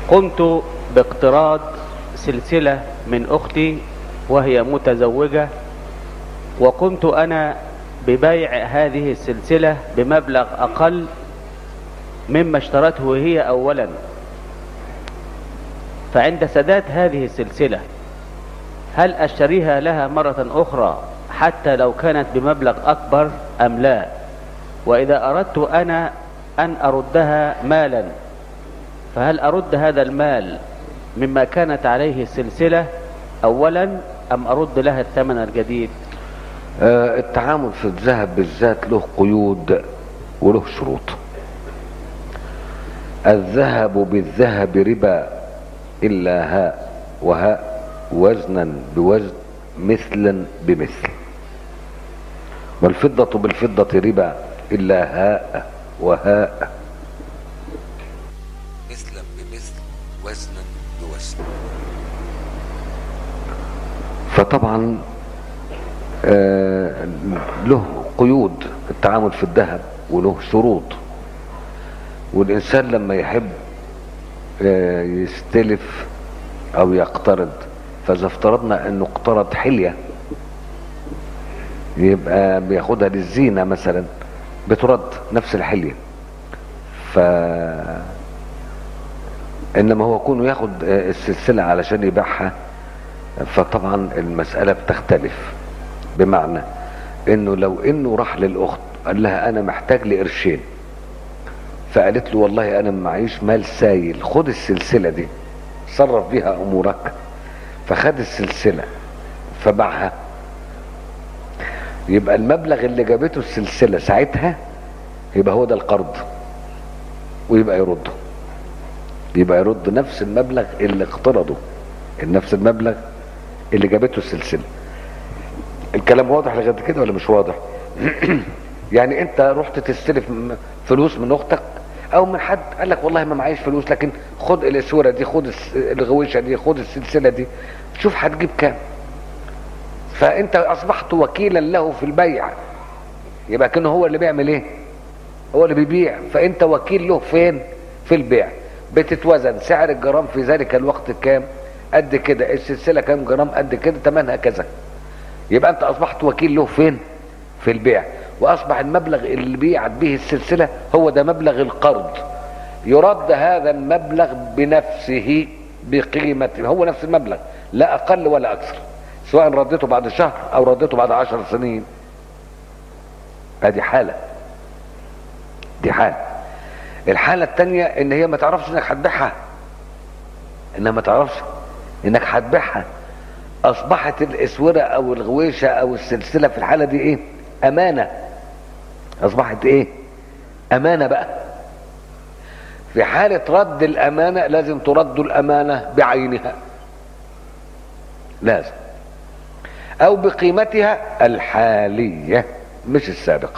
قمت باقتراض سلسلة من أختي وهي متزوجة وقمت أنا ببيع هذه السلسلة بمبلغ أقل مما اشترته هي أولا فعند سداد هذه السلسلة هل أشتريها لها مرة أخرى حتى لو كانت بمبلغ أكبر أم لا وإذا أردت أنا أن أردها مالا فهل أرد هذا المال مما كانت عليه السلسلة أولا أم أرد لها الثمن الجديد آه، التعامل في الذهب بالذات له قيود وله شروط الذهب بالذهب ربا إلا هاء وهاء وزنا بوزن مثلا بمثل والفضة بالفضة ربا إلا هاء وهاء مثلا بمثل وزنا بوزن فطبعا آه، له قيود التعامل في الذهب وله شروط والإنسان لما يحب آه، يستلف أو يقترض فإذا افترضنا أنه اقترض حلية يبقى بياخدها للزينة مثلا بترد نفس الحلية ف انما هو كونه ياخد آه، السلسلة علشان يبيعها فطبعا المسألة بتختلف بمعنى انه لو انه راح للاخت قال لها انا محتاج لقرشين فقالت له والله انا معيش مال سايل خد السلسلة دي صرف بيها امورك فخد السلسلة فباعها يبقى المبلغ اللي جابته السلسلة ساعتها يبقى هو ده القرض ويبقى يرده يبقى يرد نفس المبلغ اللي اقترضه نفس المبلغ اللي جابته السلسلة الكلام واضح لغايه كده ولا مش واضح يعني انت رحت تستلف م- فلوس من اختك او من حد قال لك والله ما معيش فلوس لكن خد الاسوره دي خد الس- الغويشه دي خد السلسله دي شوف هتجيب كام فانت اصبحت وكيلا له في البيع يبقى كانه هو اللي بيعمل ايه هو اللي بيبيع فانت وكيل له فين في البيع بتتوزن سعر الجرام في ذلك الوقت كام قد كده السلسله كام جرام قد كده ثمنها كذا يبقى انت اصبحت وكيل له فين في البيع واصبح المبلغ اللي بيعت به السلسله هو ده مبلغ القرض يرد هذا المبلغ بنفسه بقيمة هو نفس المبلغ لا اقل ولا اكثر سواء رديته بعد شهر او رديته بعد عشر سنين ادي حالة دي حالة الحالة التانية ان هي ما تعرفش انك هتبيعها انها ما تعرفش انك هتبيعها اصبحت الاسوره او الغويشه او السلسله في الحاله دي ايه امانه اصبحت ايه امانه بقى في حاله رد الامانه لازم ترد الامانه بعينها لازم او بقيمتها الحاليه مش السابقه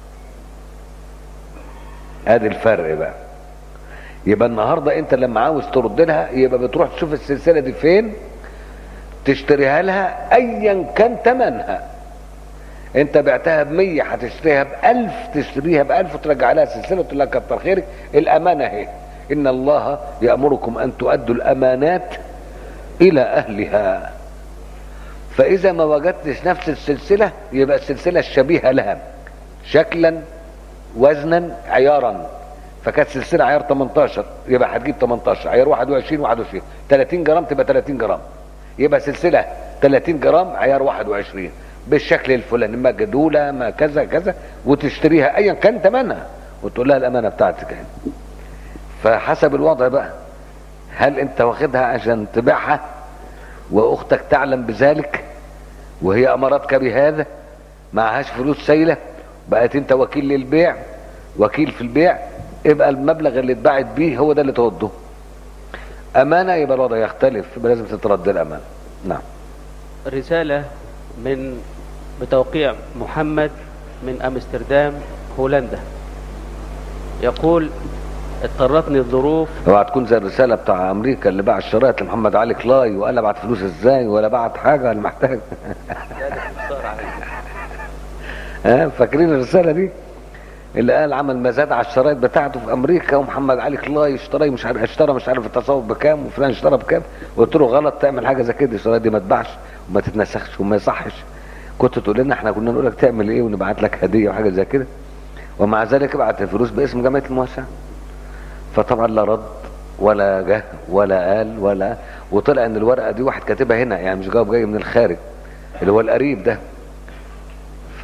ادي الفرق بقى يبقى النهارده انت لما عاوز ترد لها يبقى بتروح تشوف السلسله دي فين تشتريها لها ايا كان ثمنها انت بعتها ب 100 هتشتريها ب 1000 تشتريها ب 1000 وترجع لها سلسله وتقول لها كتر خيرك الامانه اهي ان الله يامركم ان تؤدوا الامانات الى اهلها فاذا ما وجدتش نفس السلسله يبقى السلسله الشبيهه لها شكلا وزنا عيارا فكانت سلسله عيار 18 يبقى هتجيب 18 عيار 21 21 30 جرام تبقى 30 جرام يبقى سلسله 30 جرام عيار 21 بالشكل الفلاني ما جدوله ما كذا كذا وتشتريها ايا كان ثمنها وتقول لها الامانه بتاعتك اهي فحسب الوضع بقى هل انت واخدها عشان تبيعها واختك تعلم بذلك وهي امرتك بهذا معهاش فلوس سايله بقت انت وكيل للبيع وكيل في البيع يبقى المبلغ اللي اتباعت بيه هو ده اللي ترده امانه يبقى الوضع يختلف يبقى لازم تترد الامانه نعم رسالة من بتوقيع محمد من أمستردام هولندا يقول اضطرتني الظروف اوعى تكون زي الرساله بتاع امريكا اللي باع الشرايط لمحمد علي كلاي وقال له ابعت فلوس ازاي ولا بعت حاجه ولا محتاج ها فاكرين الرساله دي اللي قال عمل مزاد على الشرايط بتاعته في امريكا ومحمد علي كلاي اشترى مش عارف اشترى مش عارف التصوف بكام وفلان اشترى بكام قلت له غلط تعمل حاجه زي كده الشرايط دي ما تباعش وما تتنسخش وما يصحش كنت تقول لنا احنا كنا نقول لك تعمل ايه ونبعت لك هديه وحاجه زي كده ومع ذلك ابعت الفلوس باسم جمعيه المواساه فطبعا لا رد ولا جه ولا قال ولا وطلع ان الورقه دي واحد كاتبها هنا يعني مش جواب جاي من الخارج اللي هو القريب ده ف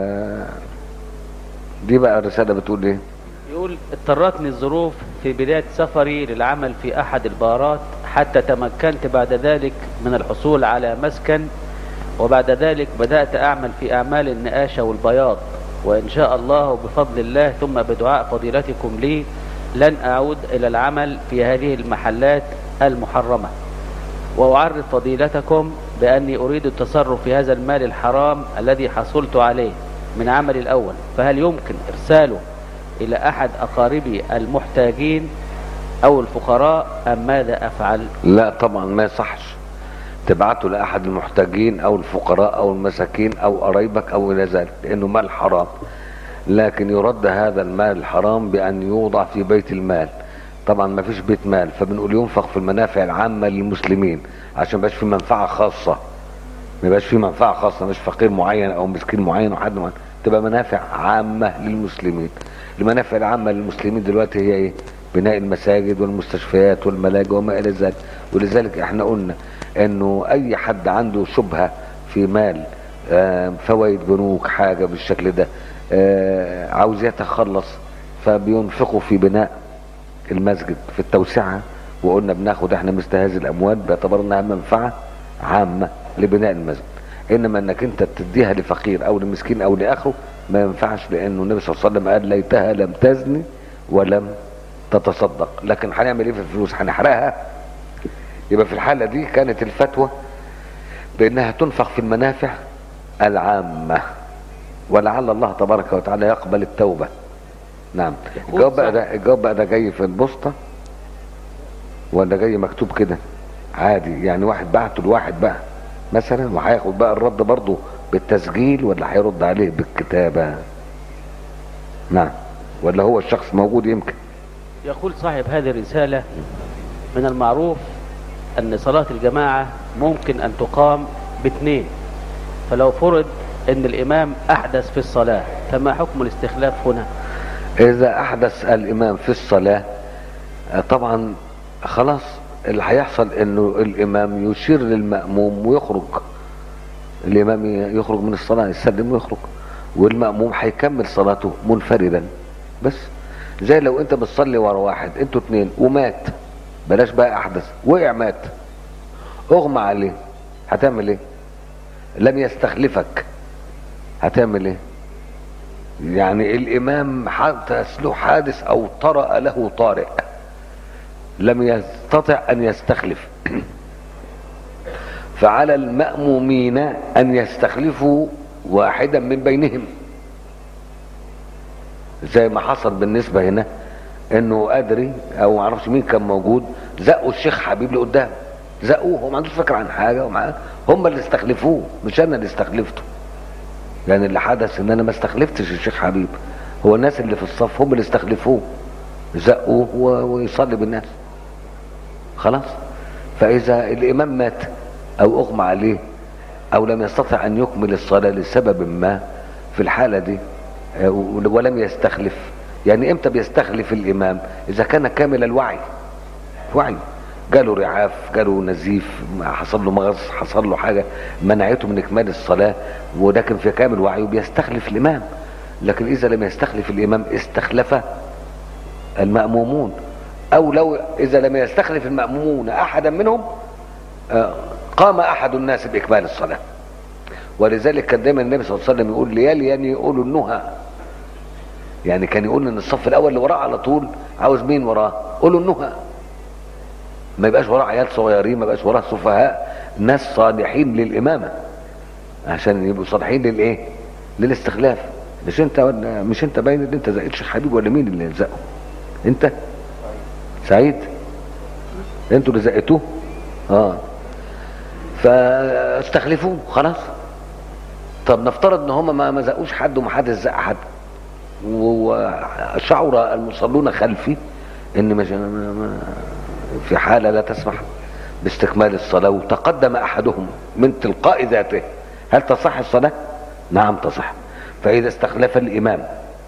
دي بقى الرساله بتقول ايه يقول اضطرتني الظروف في بداية سفري للعمل في أحد البارات حتى تمكنت بعد ذلك من الحصول على مسكن وبعد ذلك بدأت أعمل في أعمال النقاشة والبياض وإن شاء الله بفضل الله ثم بدعاء فضيلتكم لي لن أعود إلى العمل في هذه المحلات المحرمة وأعرف فضيلتكم بأني أريد التصرف في هذا المال الحرام الذي حصلت عليه من عملي الأول فهل يمكن إرساله إلى أحد أقاربي المحتاجين أو الفقراء أم ماذا أفعل لا طبعا ما يصحش تبعته لاحد المحتاجين او الفقراء او المساكين او قرايبك او الى ذلك لانه مال حرام لكن يرد هذا المال الحرام بان يوضع في بيت المال طبعا ما فيش بيت مال فبنقول ينفق في المنافع العامه للمسلمين عشان ما يبقاش في منفعه خاصه ما يبقاش في منفعه خاصه مش فقير معين او مسكين معين وحد معين تبقى منافع عامه للمسلمين المنافع العامه للمسلمين دلوقتي هي ايه بناء المساجد والمستشفيات والملاجئ وما الى ذلك ولذلك احنا قلنا انه اي حد عنده شبهه في مال آه، فوائد بنوك حاجه بالشكل ده آه، عاوز يتخلص فبينفقوا في بناء المسجد في التوسعه وقلنا بناخد احنا مثل هذه الاموال باعتبار انها منفعه عامه لبناء المسجد انما انك انت تديها لفقير او لمسكين او لاخره ما ينفعش لانه النبي صلى الله عليه وسلم قال ليتها لم تزني ولم تتصدق لكن هنعمل ايه في الفلوس هنحرقها يبقى في الحالة دي كانت الفتوى بأنها تنفق في المنافع العامة ولعل الله تبارك وتعالى يقبل التوبة نعم الجواب بقى ده الجواب بقى ده جاي في البوسطة ولا جاي مكتوب كده عادي يعني واحد بعته لواحد بقى مثلا وهياخد بقى الرد برضه بالتسجيل ولا هيرد عليه بالكتابة نعم ولا هو الشخص موجود يمكن يقول صاحب هذه الرسالة من المعروف أن صلاة الجماعة ممكن أن تقام باثنين فلو فرض أن الإمام أحدث في الصلاة فما حكم الاستخلاف هنا إذا أحدث الإمام في الصلاة آه، طبعا خلاص اللي هيحصل إنه الإمام يشير للمأموم ويخرج الإمام يخرج من الصلاة يسلم ويخرج والمأموم هيكمل صلاته منفردا بس زي لو أنت بتصلي ورا واحد أنتوا اتنين ومات بلاش بقى أحدث وقع مات أغمى عليه هتعمل إيه؟ لم يستخلفك هتعمل إيه؟ يعني الامام حدث له حادث او طرأ له طارئ لم يستطع ان يستخلف فعلى المأمومين ان يستخلفوا واحدا من بينهم زي ما حصل بالنسبة هنا انه ادري او معرفش مين كان موجود زقوا الشيخ حبيب لقدام زقوه هو ما عندوش فكرة عن حاجة ومع هم اللي استخلفوه مش انا اللي استخلفته يعني اللي حدث ان انا ما استخلفتش الشيخ حبيب هو الناس اللي في الصف هم اللي استخلفوه زقوه و- ويصلي بالناس خلاص فاذا الامام مات او اغمى عليه او لم يستطع ان يكمل الصلاه لسبب ما في الحاله دي آه، ولم يستخلف يعني امتى بيستخلف الامام اذا كان كامل الوعي وعي جاله رعاف جاله نزيف حصل له مغص حصل له حاجه منعته من اكمال الصلاه وده كان في كامل وعيه بيستخلف الامام لكن اذا لم يستخلف الامام استخلف المامومون او لو اذا لم يستخلف المامومون احدا منهم آه، قام احد الناس باكمال الصلاه ولذلك كان دايما النبي صلى الله عليه وسلم يقول ليليني يقولوا النهى يعني كان يقول ان الصف الاول اللي وراه على طول عاوز مين وراه قولوا النهى ما يبقاش وراه عيال صغيرين ما يبقاش وراه سفهاء ناس صالحين للامامه عشان يبقوا صالحين للايه للاستخلاف مش انت ولا مش انت باين ان انت زقيت شيخ حبيب ولا مين اللي زقه انت سعيد انتوا اللي زقتوه اه فاستخلفوه خلاص طب نفترض ان هم ما ما زقوش حد وما حدش زق حد وشعر المصلون خلفي ان مش ما- ما- في حالة لا تسمح باستكمال الصلاة وتقدم احدهم من تلقاء ذاته هل تصح الصلاة؟ نعم تصح فاذا استخلف الامام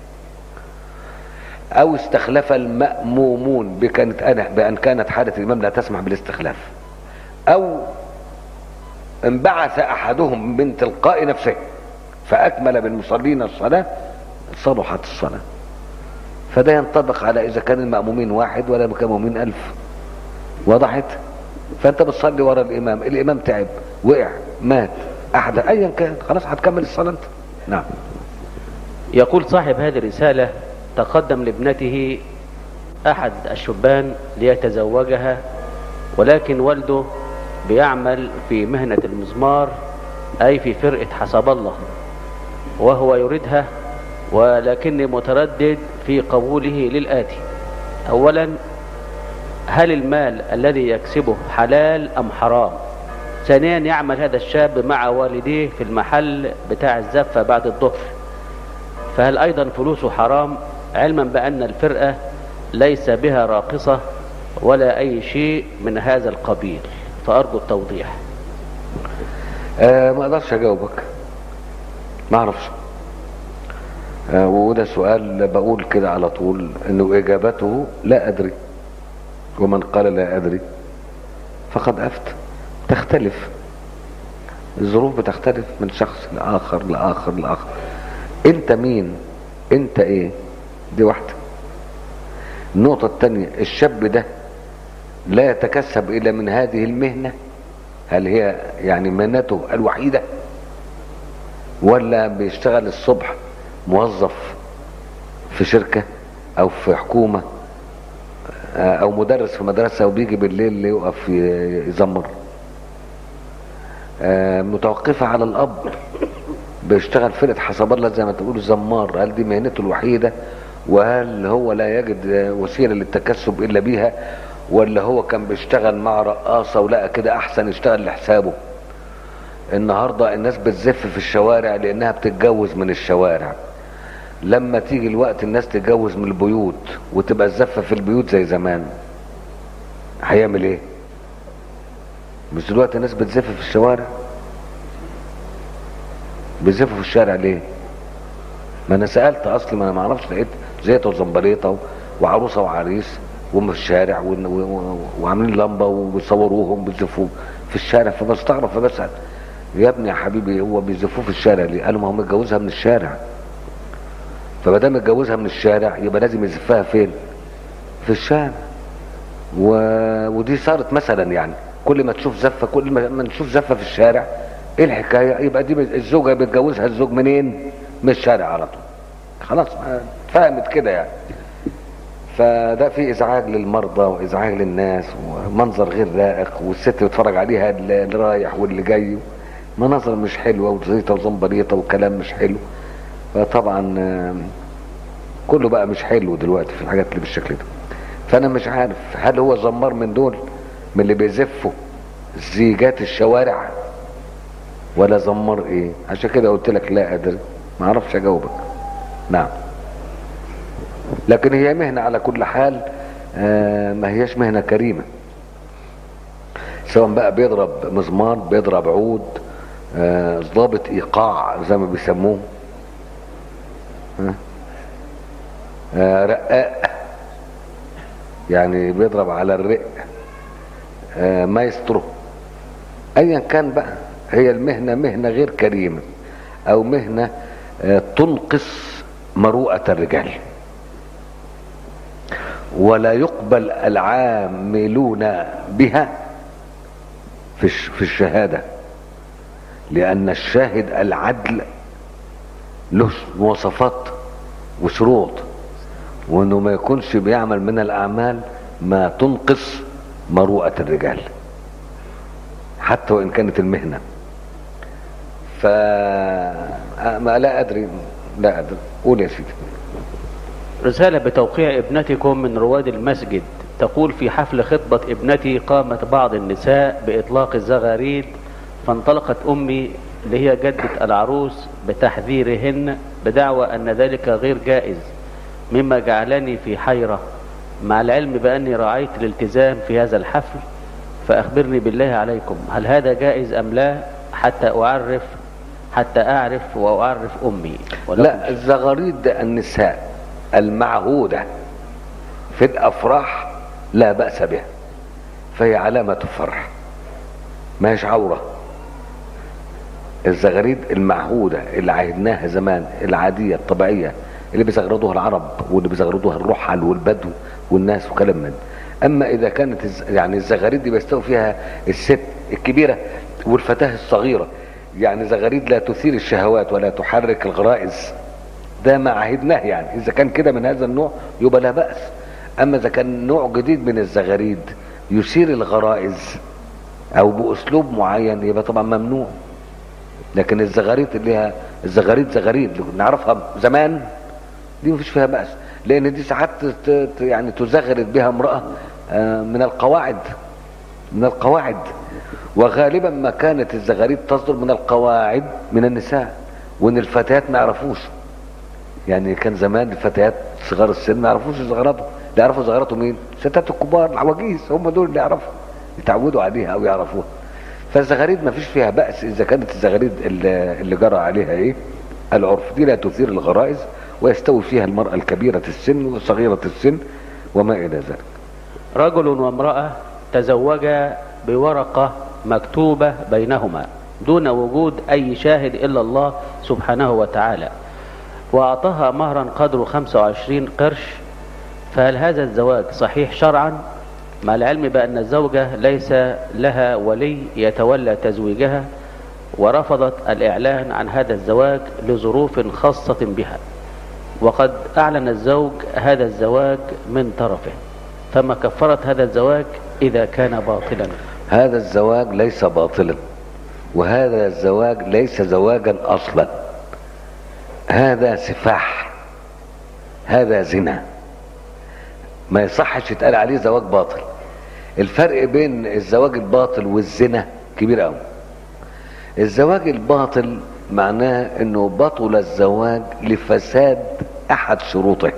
او استخلف المأمومون بكانت أنا بان كانت حالة الامام لا تسمح بالاستخلاف او انبعث احدهم من تلقاء نفسه فاكمل بالمصلين الصلاة صلحت الصلاة فده ينطبق على اذا كان المأمومين واحد ولا المأمومين الف وضحت فانت بتصلي ورا الامام الامام تعب وقع مات احد ايا كان خلاص هتكمل الصلاة انت نعم يقول صاحب هذه الرسالة تقدم لابنته أحد الشبان ليتزوجها ولكن والده بيعمل في مهنة المزمار أي في فرقة حسب الله وهو يريدها ولكني متردد في قبوله للآتي أولا هل المال الذي يكسبه حلال أم حرام ثانيا يعمل هذا الشاب مع والديه في المحل بتاع الزفة بعد الظهر فهل أيضا فلوسه حرام علما بأن الفرقة ليس بها راقصة ولا أي شيء من هذا القبيل فأرجو التوضيح آه ما اقدرش اجاوبك ما اعرفش آه وده سؤال بقول كده على طول انه اجابته لا ادري ومن قال لا ادري فقد افتى تختلف الظروف بتختلف من شخص لاخر لاخر لاخر انت مين انت ايه دي واحده النقطه الثانيه الشاب ده لا يتكسب الا من هذه المهنه هل هي يعني مهنته الوحيدة ولا بيشتغل الصبح موظف في شركة او في حكومة آه، او مدرس في مدرسة وبيجي بالليل يقف ي- يزمر آه، متوقفة على الاب بيشتغل فرقة حسب الله زي ما تقول زمار هل دي مهنته الوحيدة وهل هو لا يجد آه، وسيلة للتكسب الا بيها ولا هو كان بيشتغل مع رقاصة ولقى كده احسن يشتغل لحسابه النهاردة الناس بتزف في الشوارع لانها بتتجوز من الشوارع لما تيجي الوقت الناس تتجوز من البيوت وتبقى الزفة في البيوت زي زمان هيعمل ايه مش دلوقتي الناس بتزف في الشوارع بيزفوا في الشارع ليه ما انا سالت اصلي ما انا ما اعرفش لقيت زيطه وزنبليطه و- وعروسه وعريس وهم في الشارع ون- و- و- وعاملين لمبه وبيصوروهم بيزفوا في الشارع فبستغرب فبسال يا ابني يا حبيبي هو بيزفوه في الشارع ليه؟ قالوا ما هو متجوزها من الشارع فما دام متجوزها من الشارع يبقى لازم يزفها فين؟ في الشارع و... ودي صارت مثلا يعني كل ما تشوف زفه كل ما ما نشوف زفه في الشارع ايه الحكايه يبقى دي الزوجه بتجوزها الزوج منين من الشارع على طول خلاص ما فهمت كده يعني فده في ازعاج للمرضى وازعاج للناس ومنظر غير لائق والست بتتفرج عليها اللي اللي رايح واللي جاي مناظر مش حلوه وزيطه وزنبليطه وكلام مش حلو فطبعا آم، كله بقى مش حلو دلوقتي في الحاجات اللي بالشكل ده فانا مش عارف هل هو زمار من دول من اللي بيزفوا زيجات الشوارع ولا زمار ايه عشان كده قلت لك لا ادري ما اعرفش اجاوبك نعم لكن هي مهنة على كل حال آه، ما هيش مهنة كريمة سواء بقى بيضرب مزمار بيضرب عود آه، ضابط ايقاع زي ما بيسموه ها؟ آه، رقاق يعني بيضرب على الرق آه، مايسترو ايا كان بقى هي المهنة مهنة غير كريمة او مهنة آه، تنقص مروءة الرجال ولا يقبل العاملون بها في الش- في الشهادة لأن الشاهد العدل له مواصفات وشروط وانه ما يكونش بيعمل من الاعمال ما تنقص مروءة الرجال حتى وان كانت المهنة ف ما لا ادري لا ادري قول يا سيدي رسالة بتوقيع ابنتكم من رواد المسجد تقول في حفل خطبة ابنتي قامت بعض النساء بإطلاق الزغاريد فانطلقت أمي اللي هي جدة العروس بتحذيرهن بدعوى أن ذلك غير جائز مما جعلني في حيرة مع العلم بأني رعيت الالتزام في هذا الحفل فأخبرني بالله عليكم هل هذا جائز أم لا حتى أعرف حتى أعرف وأعرف أمي ولكم لا الزغاريد النساء المعهودة في الأفراح لا بأس بها فهي علامة فرح ما هيش عورة الزغاريد المعهودة اللي عهدناها زمان العادية الطبيعية اللي بيزغردوها العرب واللي بيزغردوها الرحل والبدو والناس وكلام من اما اذا كانت الز- يعني الزغاريد دي بيستوي فيها الست الكبيرة والفتاة الصغيرة يعني زغاريد لا تثير الشهوات ولا تحرك الغرائز ده ما عهدناه يعني اذا كان كده من هذا النوع يبقى لا بأس اما اذا كان نوع جديد من الزغاريد يثير الغرائز او باسلوب معين يبقى طبعا ممنوع لكن الزغاريد اللي هي الزغاريد زغاريد اللي كنا نعرفها زمان دي مفيش فيها بأس لان دي ساعات ت- ت- يعني تزغرد بها امرأة آه، من القواعد من القواعد وغالبا ما كانت الزغاريد تصدر من القواعد من النساء وان الفتيات ما يعرفوش يعني كان زمان الفتيات صغار السن ما يعرفوش يزغرطوا اللي يعرفوا زغرطوا مين الستات الكبار العواجيز هم دول اللي يعرفوا يتعودوا عليها او يعرفوها فالزغاريد ما فيش فيها بأس اذا كانت الزغاريد اللي اللي جرى عليها ايه العرف دي لا تثير الغرائز ويستوي فيها المرأة الكبيرة السن وصغيرة السن وما الى ذلك رجل وامرأة تزوجا بورقة مكتوبة بينهما دون وجود أي شاهد إلا الله سبحانه وتعالى وأعطاها مهرا قدره 25 قرش فهل هذا الزواج صحيح شرعا مع العلم بأن الزوجة ليس لها ولي يتولى تزويجها ورفضت الإعلان عن هذا الزواج لظروف خاصة بها وقد أعلن الزوج هذا الزواج من طرفه فما كفرت هذا الزواج إذا كان باطلا هذا الزواج ليس باطلا وهذا الزواج ليس زواجا اصلا هذا سفاح هذا زنا ما يصحش يتقال عليه زواج باطل الفرق بين الزواج الباطل والزنا كبير قوي الزواج الباطل معناه انه بطل الزواج لفساد احد شروطه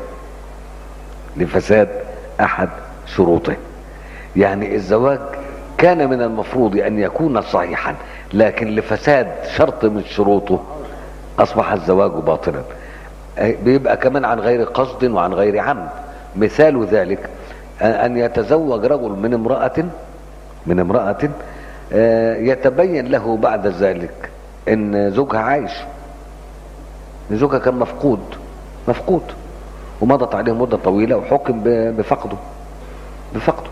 لفساد احد شروطه يعني الزواج كان من المفروض ان يكون صحيحا لكن لفساد شرط من شروطه اصبح الزواج باطلا أي بيبقى كمان عن غير قصد وعن غير عمد مثال ذلك ان يتزوج رجل من امرأة من امرأة آه، يتبين له بعد ذلك ان زوجها عايش ان زوجها كان مفقود مفقود ومضت عليه مدة طويلة وحكم ب- بفقده بفقده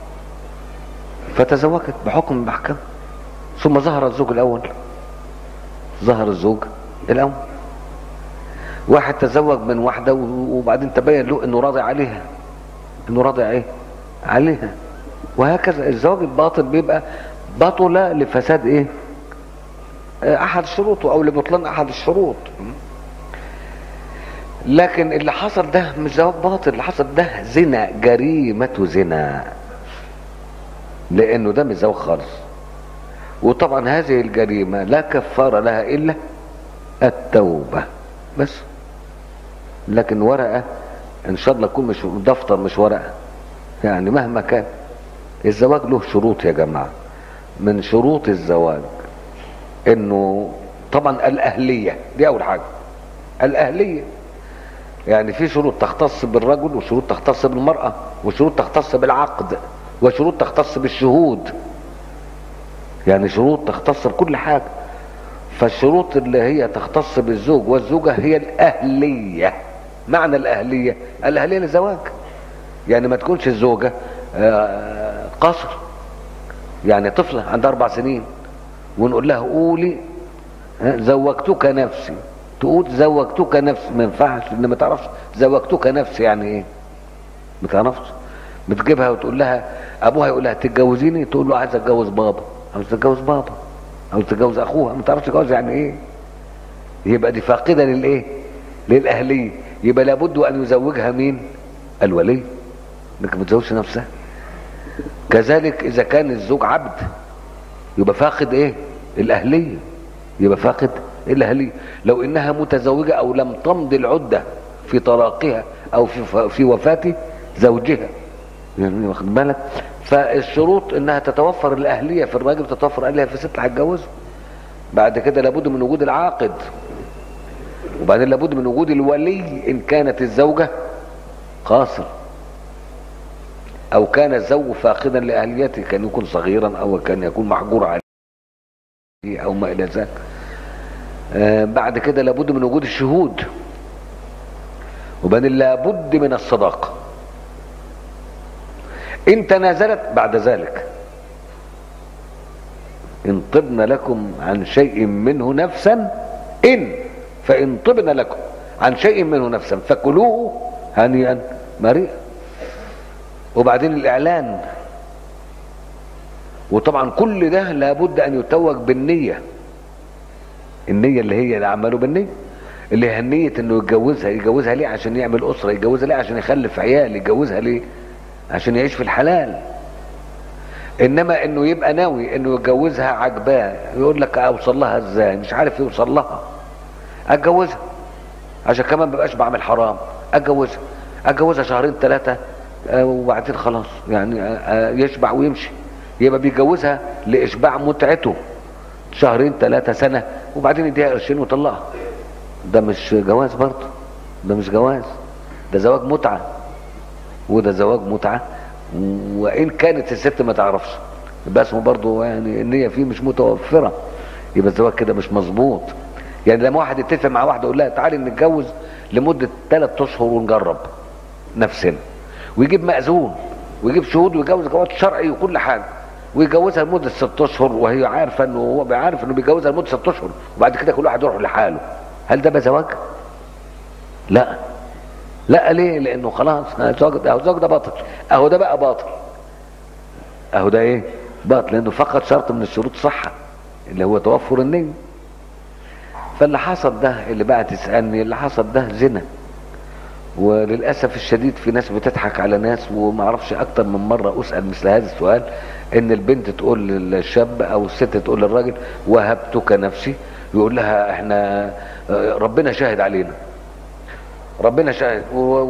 فتزوجت بحكم المحكمة ثم ظهر الزوج الأول ظهر الزوج الأول واحد تزوج من واحدة و- وبعدين تبين له انه راضي عليها انه راضي ايه عليها وهكذا الزواج الباطل بيبقى بطل لفساد ايه آه، احد شروطه او لبطلان احد الشروط لكن اللي حصل ده مش زواج باطل اللي حصل ده زنا جريمة زنا لانه ده مش زواج خالص وطبعا هذه الجريمة لا كفارة لها الا التوبة بس لكن ورقة ان شاء الله يكون مش دفتر مش ورقة يعني مهما كان الزواج له شروط يا جماعة من شروط الزواج انه طبعا الاهلية دي اول حاجة الاهلية يعني في شروط تختص بالرجل وشروط تختص بالمرأة وشروط تختص بالعقد وشروط تختص بالشهود يعني شروط تختص بكل حاجة فالشروط اللي هي تختص بالزوج والزوجة هي الأهلية معنى الأهلية الأهلية للزواج يعني ما تكونش الزوجة آه، قصر يعني طفلة عندها أربع سنين ونقول لها قولي ها، زوجتك نفسي تقول زوجتك نفسي ما ينفعش لان ما تعرفش زوجتك نفسي يعني ايه ما تعرفش بتجيبها وتقول لها ابوها يقول لها تتجوزيني تقول له عايز اتجوز بابا عاوز تتجوز بابا عاوز تتجوز اخوها ما تعرفش تتجوز يعني ايه يبقى دي فاقده للايه للاهليه يبقى لابد ان يزوجها مين الولي لكن ما تزوجش نفسها كذلك اذا كان الزوج عبد يبقى فاقد ايه الاهليه يبقى فاقد إلا هلي لو إنها متزوجة أو لم تمضي العدة في طلاقها أو في, في وفاة زوجها يعني واخد بالك فالشروط انها تتوفر الاهليه في الراجل تتوفر اهليه في الست هتجوزه بعد كده لابد من وجود العاقد وبعدين لابد من وجود الولي ان كانت الزوجه قاصر او كان الزوج فاقدا لاهليته كان يكون صغيرا او كان يكون محجور عليه او ما الى ذلك آه بعد كده لابد من وجود الشهود وبعدين لابد من الصداقه ان تنازلت بعد ذلك ان طبن لكم عن شيء منه نفسا ان فان طبن لكم عن شيء منه نفسا فكلوه هنيئا مريئا وبعدين الاعلان وطبعا كل ده لابد ان يتوج بالنيه النيه اللي هي الاعمال بالنيه اللي هي نيه انه يتجوزها يتجوزها ليه عشان يعمل اسره يتجوزها ليه عشان يخلف عيال يتجوزها ليه عشان يعيش في الحلال انما انه يبقى ناوي انه يتجوزها عجباه يقول لك اوصل لها ازاي مش عارف يوصل لها اتجوزها عشان كمان ما بقاش بعمل حرام اتجوزها اتجوزها شهرين ثلاثه وبعدين خلاص يعني يشبع ويمشي يبقى بيتجوزها لاشباع متعته شهرين ثلاثه سنه وبعدين يديها قرشين ويطلقها ده مش جواز برضه ده مش جواز ده زواج متعه وده زواج متعة وإن كانت الست ما تعرفش يبقى اسمه برضه يعني النية فيه مش متوفرة يبقى الزواج كده مش مظبوط يعني لما واحد يتفق مع واحدة يقول لها تعالي نتجوز لمدة ثلاث أشهر ونجرب نفسنا ويجيب مأذون ويجيب شهود ويجوز جواز شرعي وكل حاجة ويجوزها لمدة ست أشهر وهي عارفة إنه هو بيعرف إنه بيجوزها لمدة ست أشهر وبعد كده كل واحد يروح لحاله هل ده بقى زواج؟ لا لا ليه لانه خلاص الزواج اهو الزواج ده باطل اهو ده بقى باطل اهو ده ايه باطل لانه فقط شرط من الشروط صحه اللي هو توفر النية فاللي حصل ده اللي بقى تسألني اللي حصل ده زنا وللأسف الشديد في ناس بتضحك على ناس وما اعرفش أكتر من مرة أسأل مثل هذا السؤال إن البنت تقول للشاب أو الست تقول للراجل وهبتك نفسي يقول لها إحنا ربنا شاهد علينا ربنا شاهد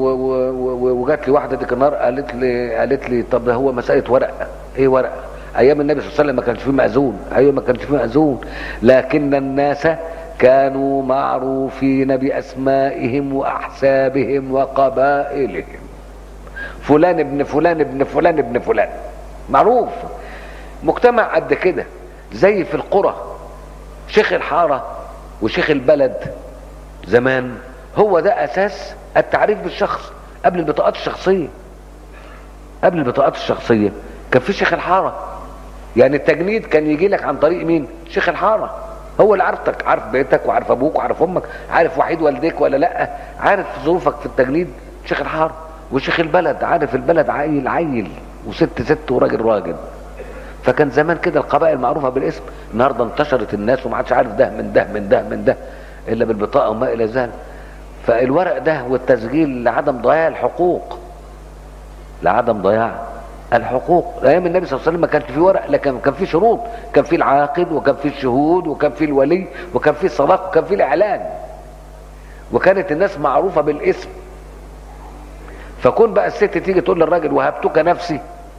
وجات لي واحده ديك النهار قالت لي قالت لي طب ده هو مساله ورق ايه ورق ايام النبي صلى الله عليه وسلم ما كانش فيه مأذون ايوه ما كانش فيه مأذون لكن الناس كانوا معروفين باسمائهم واحسابهم وقبائلهم فلان ابن فلان ابن فلان ابن فلان معروف مجتمع قد كده زي في القرى شيخ الحاره وشيخ البلد زمان هو ده اساس التعريف بالشخص قبل البطاقات الشخصيه قبل البطاقات الشخصيه كان في شيخ الحاره يعني التجنيد كان يجي لك عن طريق مين شيخ الحاره هو اللي عارفك عارف بيتك وعارف ابوك وعارف امك عارف وحيد والديك ولا لا عارف ظروفك في التجنيد شيخ الحاره وشيخ البلد عارف البلد عيل عيل وست ست وراجل راجل فكان زمان كده القبائل معروفه بالاسم النهارده انتشرت الناس وما عادش عارف ده من ده من ده من ده الا بالبطاقه وما الى ذلك فالورق ده والتسجيل لعدم ضياع الحقوق لعدم ضياع الحقوق ايام النبي صلى الله عليه وسلم ما كانش في ورق لكن كان في شروط كان في العاقد وكان في الشهود وكان في الولي وكان في الصداق وكان في الاعلان وكانت الناس معروفه بالاسم فكون بقى الست تيجي تقول للراجل وهبتك نفسي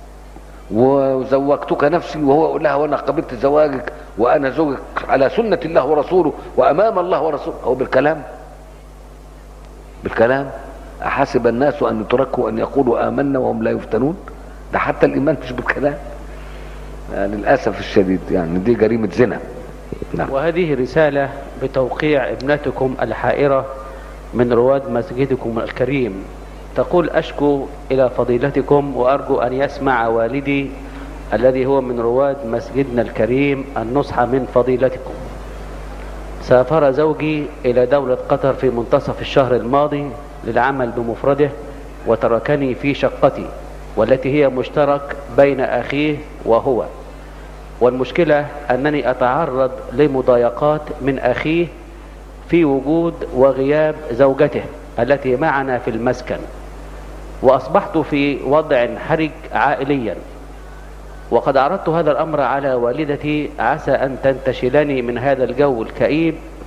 وزوجتك نفسي وهو يقول لها وانا قبلت زواجك وانا زوجك على سنه الله ورسوله وامام الله ورسوله هو بالكلام بالكلام أحسب الناس أن يتركوا أن يقولوا آمنا وهم لا يفتنون ده حتى الإيمان مش بالكلام يعني للأسف الشديد يعني دي جريمة زنا نعم. وهذه رسالة بتوقيع ابنتكم الحائرة من رواد مسجدكم الكريم تقول أشكو إلى فضيلتكم وأرجو أن يسمع والدي الذي هو من رواد مسجدنا الكريم النصح من فضيلتكم سافر زوجي إلى دولة قطر في منتصف الشهر الماضي للعمل بمفرده وتركني في شقتي والتي هي مشترك بين أخيه وهو والمشكلة أنني أتعرض لمضايقات من أخيه في وجود وغياب زوجته التي معنا في المسكن وأصبحت في وضع حرج عائليا وقد عرضت هذا الأمر على والدتي عسى أن تنتشلني من هذا الجو الكئيب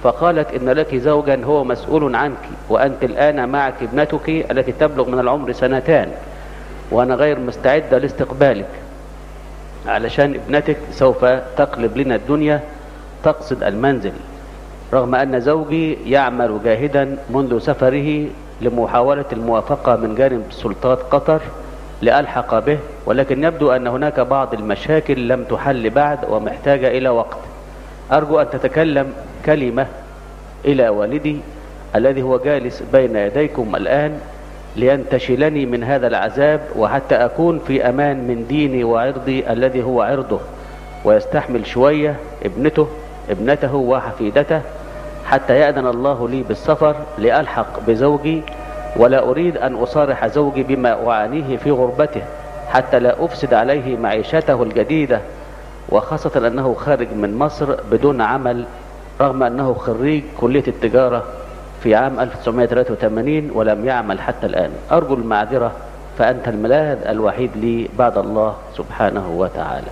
فقالت إن لك زوجا هو مسؤول عنك وأنت الآن معك ابنتك التي تبلغ من العمر سنتان وأنا غير مستعدة لاستقبالك علشان ابنتك سوف تقلب لنا الدنيا تقصد المنزل رغم أن زوجي يعمل جاهدا منذ سفره لمحاولة الموافقة من جانب سلطات قطر لألحق به ولكن يبدو أن هناك بعض المشاكل لم تحل بعد ومحتاجة إلى وقت أرجو أن تتكلم كلمة إلى والدي الذي هو جالس بين يديكم الآن لينتشلني من هذا العذاب وحتى أكون في أمان من ديني وعرضي الذي هو عرضه ويستحمل شوية ابنته ابنته وحفيدته حتى يأذن الله لي بالسفر لألحق بزوجي ولا أريد أن أصارح زوجي بما أعانيه في غربته حتى لا أفسد عليه معيشته الجديدة وخاصة أنه خارج من مصر بدون عمل رغم أنه خريج كلية التجارة في عام 1983 ولم يعمل حتى الآن أرجو المعذرة فأنت الملاذ الوحيد لي بعد الله سبحانه وتعالى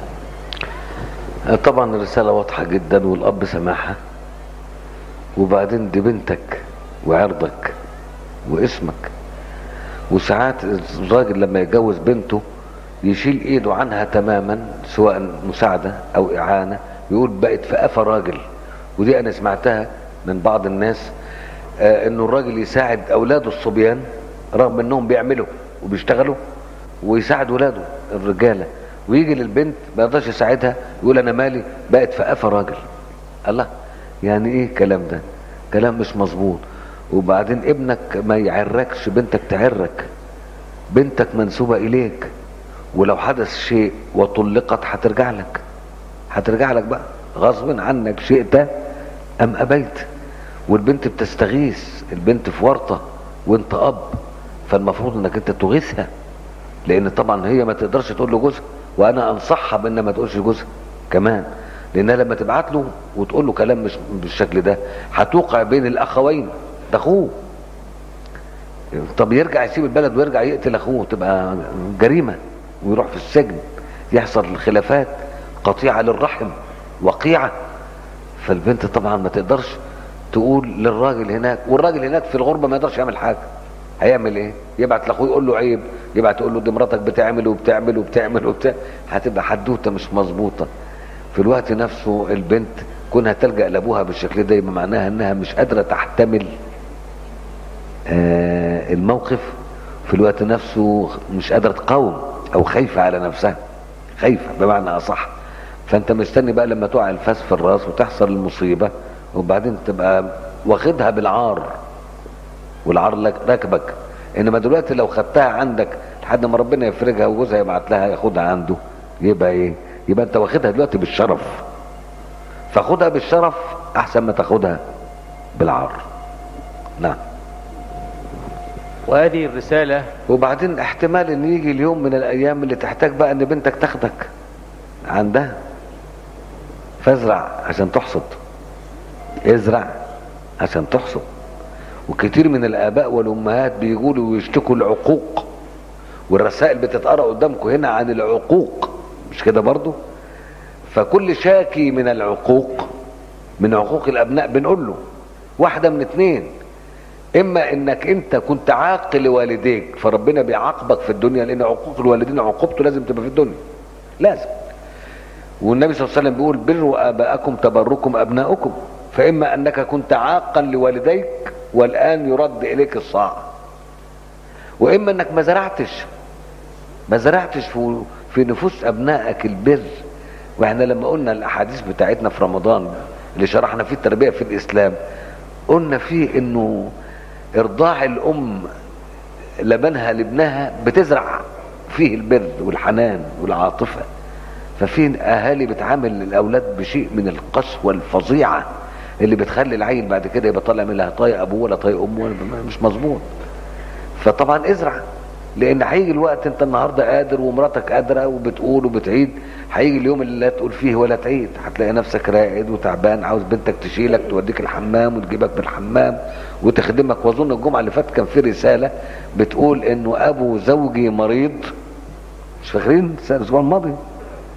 طبعا الرسالة واضحة جدا والأب سماحة وبعدين دي بنتك وعرضك واسمك وساعات الراجل لما يتجوز بنته يشيل ايده عنها تماما سواء مساعدة او اعانة يقول بقت في قفا راجل ودي انا سمعتها من بعض الناس آه انه الراجل يساعد اولاده الصبيان رغم انهم بيعملوا وبيشتغلوا ويساعد ولاده الرجالة ويجي للبنت ما يرضاش يساعدها يقول انا مالي بقت في قفا راجل الله يعني ايه الكلام ده كلام مش مظبوط وبعدين ابنك ما يعركش بنتك تعرك بنتك منسوبة اليك ولو حدث شيء وطلقت هترجع لك هترجع لك بقى غصب عنك شئت ام ابيت والبنت بتستغيث البنت في ورطة وانت اب فالمفروض انك انت تغيثها لان طبعا هي ما تقدرش تقول لجوزها وانا انصحها بان ما تقولش لجوزها كمان لانها لما تبعت له وتقول له كلام مش بالشكل ده هتوقع بين الاخوين ده اخوه طب يرجع يسيب البلد ويرجع يقتل اخوه تبقى جريمه ويروح في السجن يحصل خلافات قطيعه للرحم وقيعه فالبنت طبعا ما تقدرش تقول للراجل هناك والراجل هناك في الغربه ما يقدرش يعمل حاجه هيعمل ايه يبعت لاخوه يقول له عيب يبعت يقول له دي مراتك بتعمل وبتعمل وبتعمل وبتاع هتبقى حدوته مش مظبوطه في الوقت نفسه البنت كونها تلجأ لابوها بالشكل ده يبقى معناها انها مش قادرة تحتمل آه الموقف في الوقت نفسه مش قادرة تقاوم او خايفة على نفسها خايفة بمعنى اصح فانت مستني بقى لما تقع الفاس في الراس وتحصل المصيبة وبعدين تبقى واخدها بالعار والعار راكبك انما دلوقتي لو خدتها عندك لحد ما ربنا يفرجها وجوزها يبعت لها ياخدها عنده يبقى ايه يبقى انت واخدها دلوقتي بالشرف فخدها بالشرف احسن ما تاخدها بالعار نعم وهذه الرسالة وبعدين احتمال ان يجي اليوم من الايام اللي تحتاج بقى ان بنتك تاخدك عندها فازرع عشان تحصد ازرع عشان تحصد وكتير من الاباء والامهات بيقولوا ويشتكوا العقوق والرسائل بتتقرا قدامكم هنا عن العقوق مش كده برضو فكل شاكي من العقوق من عقوق الابناء بنقول له واحده من اتنين اما انك انت كنت عاق لوالديك فربنا بيعاقبك في الدنيا لان عقوق الوالدين عقوبته لازم تبقى في الدنيا لازم والنبي صلى الله عليه وسلم بيقول بروا اباءكم تبركم ابناؤكم فاما انك كنت عاقا لوالديك والان يرد اليك الصاع واما انك ما زرعتش ما زرعتش في في نفوس ابنائك البر واحنا لما قلنا الاحاديث بتاعتنا في رمضان اللي شرحنا فيه التربيه في الاسلام قلنا فيه انه ارضاع الام لبنها لابنها بتزرع فيه البر والحنان والعاطفه ففي اهالي بتعامل الاولاد بشيء من القسوه الفظيعه اللي بتخلي العيل بعد كده يبقى طالع منها طايق ابوه ولا طايق امه ولا مش مظبوط فطبعا ازرع لان هيجي الوقت انت النهارده قادر ومراتك قادره وبتقول وبتعيد هيجي اليوم اللي لا تقول فيه ولا تعيد هتلاقي نفسك راقد وتعبان عاوز بنتك تشيلك توديك الحمام وتجيبك من الحمام وتخدمك واظن الجمعه اللي فاتت كان في رساله بتقول انه ابو زوجي مريض مش فاكرين الاسبوع الماضي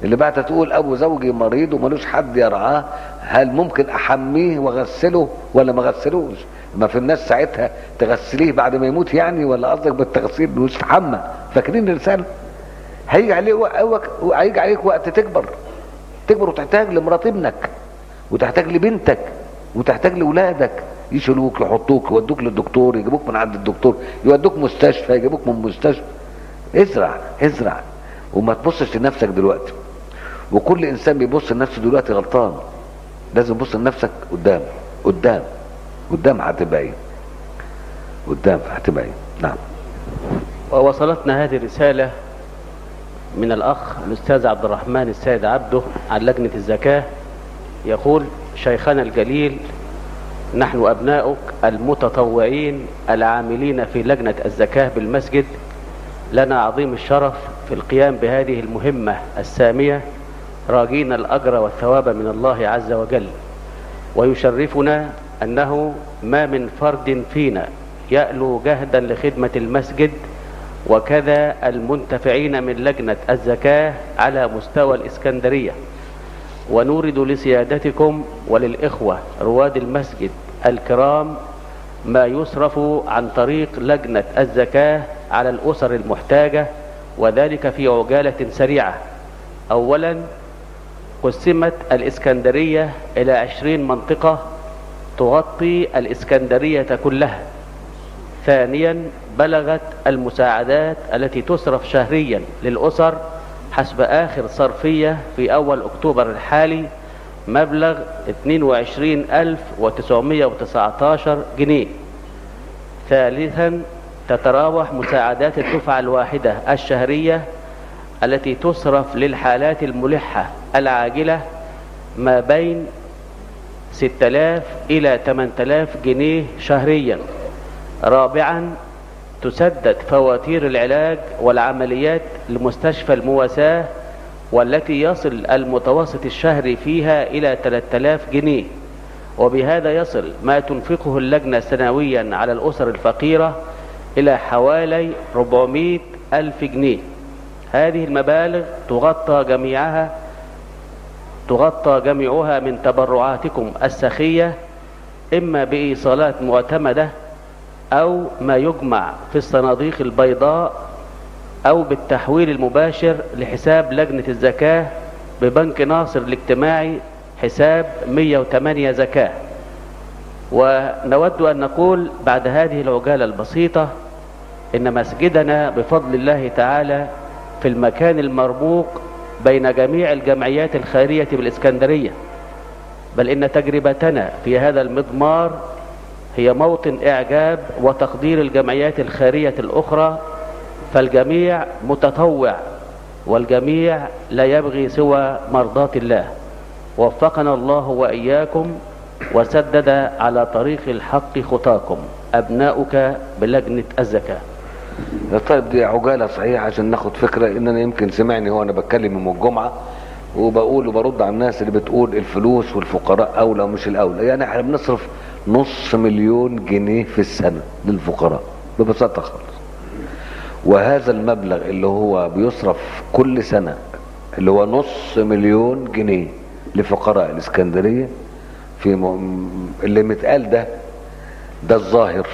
اللي بعتها تقول ابو زوجي مريض وملوش حد يرعاه هل ممكن احميه واغسله ولا ما اغسلوش ما في الناس ساعتها تغسليه بعد ما يموت يعني ولا قصدك بالتغسيل مش تحمى فاكرين الرساله هيجي عليك وقت هيجي عليك وقت تكبر تكبر وتحتاج لمرات ابنك وتحتاج لبنتك وتحتاج لاولادك يشيلوك يحطوك يودوك للدكتور يجيبوك من عند الدكتور يودوك مستشفى يجيبوك من مستشفى ازرع ازرع وما تبصش لنفسك دلوقتي وكل انسان بيبص لنفسه دلوقتي غلطان لازم تبص لنفسك قدام قدام قدام هتبقى ايه قدام هتبقى ايه نعم ووصلتنا هذه الرسالة من الأخ الأستاذ عبد الرحمن السيد عبده عن لجنة الزكاة يقول شيخنا الجليل نحن أبناؤك المتطوعين العاملين في لجنة الزكاة بالمسجد لنا عظيم الشرف في القيام بهذه المهمة السامية راجين الأجر والثواب من الله عز وجل ويشرفنا أنه ما من فرد فينا يألو جهدا لخدمة المسجد وكذا المنتفعين من لجنة الزكاة على مستوى الإسكندرية ونورد لسيادتكم وللإخوة رواد المسجد الكرام ما يصرف عن طريق لجنة الزكاة على الأسر المحتاجة وذلك في عجالة سريعة أولا قسمت الإسكندرية إلى عشرين منطقة تغطي الإسكندرية كلها ثانيا بلغت المساعدات التي تصرف شهريا للأسر حسب آخر صرفية في أول أكتوبر الحالي مبلغ 22919 جنيه ثالثا تتراوح مساعدات الدفعة الواحدة الشهرية التي تصرف للحالات الملحة العاجلة ما بين 6000 إلى 8000 جنيه شهريا رابعا تسدد فواتير العلاج والعمليات لمستشفى المواساة والتي يصل المتوسط الشهري فيها إلى 3000 جنيه وبهذا يصل ما تنفقه اللجنة سنويا على الأسر الفقيرة إلى حوالي 400 ألف جنيه هذه المبالغ تغطى جميعها تغطى جميعها من تبرعاتكم السخية إما بإيصالات معتمدة أو ما يجمع في الصناديق البيضاء أو بالتحويل المباشر لحساب لجنة الزكاة ببنك ناصر الاجتماعي حساب 108 زكاة ونود أن نقول بعد هذه العجالة البسيطة إن مسجدنا بفضل الله تعالى في المكان المرموق بين جميع الجمعيات الخيرية بالإسكندرية بل إن تجربتنا في هذا المضمار هي موطن إعجاب وتقدير الجمعيات الخيرية الأخرى فالجميع متطوع والجميع لا يبغي سوى مرضاة الله وفقنا الله وإياكم وسدد على طريق الحق خطاكم أبناؤك بلجنة الزكاة طيب دي عجالة صحيحة عشان ناخد فكرة ان انا يمكن سمعني هو انا بتكلم يوم الجمعة وبقول وبرد على الناس اللي بتقول الفلوس والفقراء اولى ومش الاولى يعني احنا بنصرف نص مليون جنيه في السنة للفقراء ببساطة خالص وهذا المبلغ اللي هو بيصرف كل سنة اللي هو نص مليون جنيه لفقراء الاسكندرية في م... اللي متقال ده ده الظاهر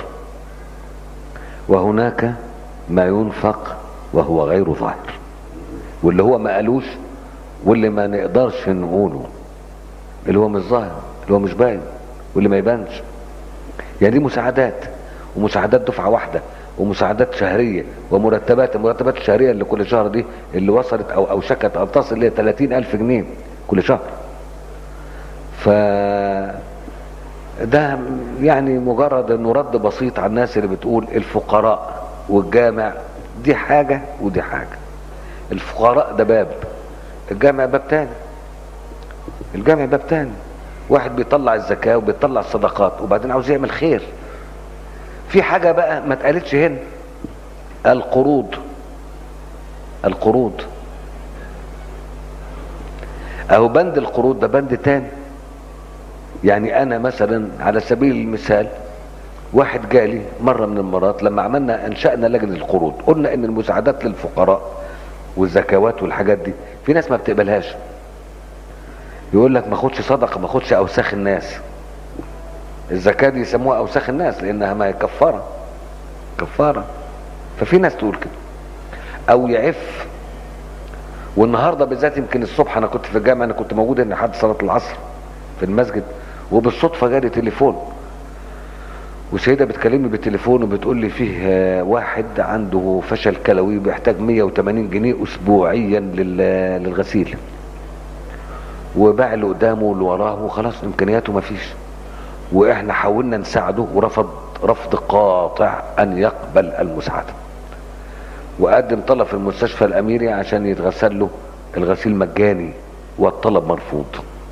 وهناك ما ينفق وهو غير ظاهر واللي هو ما قالوش واللي ما نقدرش نقوله اللي هو مش ظاهر اللي هو مش باين واللي ما يبانش يعني دي مساعدات ومساعدات دفعة واحدة ومساعدات شهرية ومرتبات المرتبات الشهرية اللي كل شهر دي اللي وصلت او او شكت او تصل ل 30 الف جنيه كل شهر ف ده يعني مجرد انه رد بسيط على الناس اللي بتقول الفقراء والجامع دي حاجة ودي حاجة الفقراء ده باب الجامع باب تاني الجامع باب تاني واحد بيطلع الزكاة وبيطلع الصدقات وبعدين عاوز يعمل خير في حاجة بقى ما اتقالتش هنا القروض القروض اهو بند القروض ده بند تاني يعني انا مثلا على سبيل المثال واحد جالي مرة من المرات لما عملنا انشأنا لجنة القروض قلنا ان المساعدات للفقراء والزكوات والحاجات دي في ناس ما بتقبلهاش يقول لك ما خدش صدقه ما خدش اوساخ الناس الزكاه دي يسموها اوساخ الناس لانها ما هي كفاره كفاره ففي ناس تقول كده او يعف والنهارده بالذات يمكن الصبح انا كنت في الجامعه انا كنت موجود هنا لحد صلاه العصر في المسجد وبالصدفه جالي تليفون وسيده بتكلمني بالتليفون وبتقول لي فيه آه، واحد عنده فشل كلوي بيحتاج 180 جنيه اسبوعيا لل- للغسيل وباع اللي قدامه واللي وراه وخلاص امكانياته ما فيش واحنا حاولنا نساعده ورفض رفض قاطع ان يقبل المساعده وقدم طلب في المستشفى الاميري عشان يتغسل له الغسيل مجاني والطلب مرفوض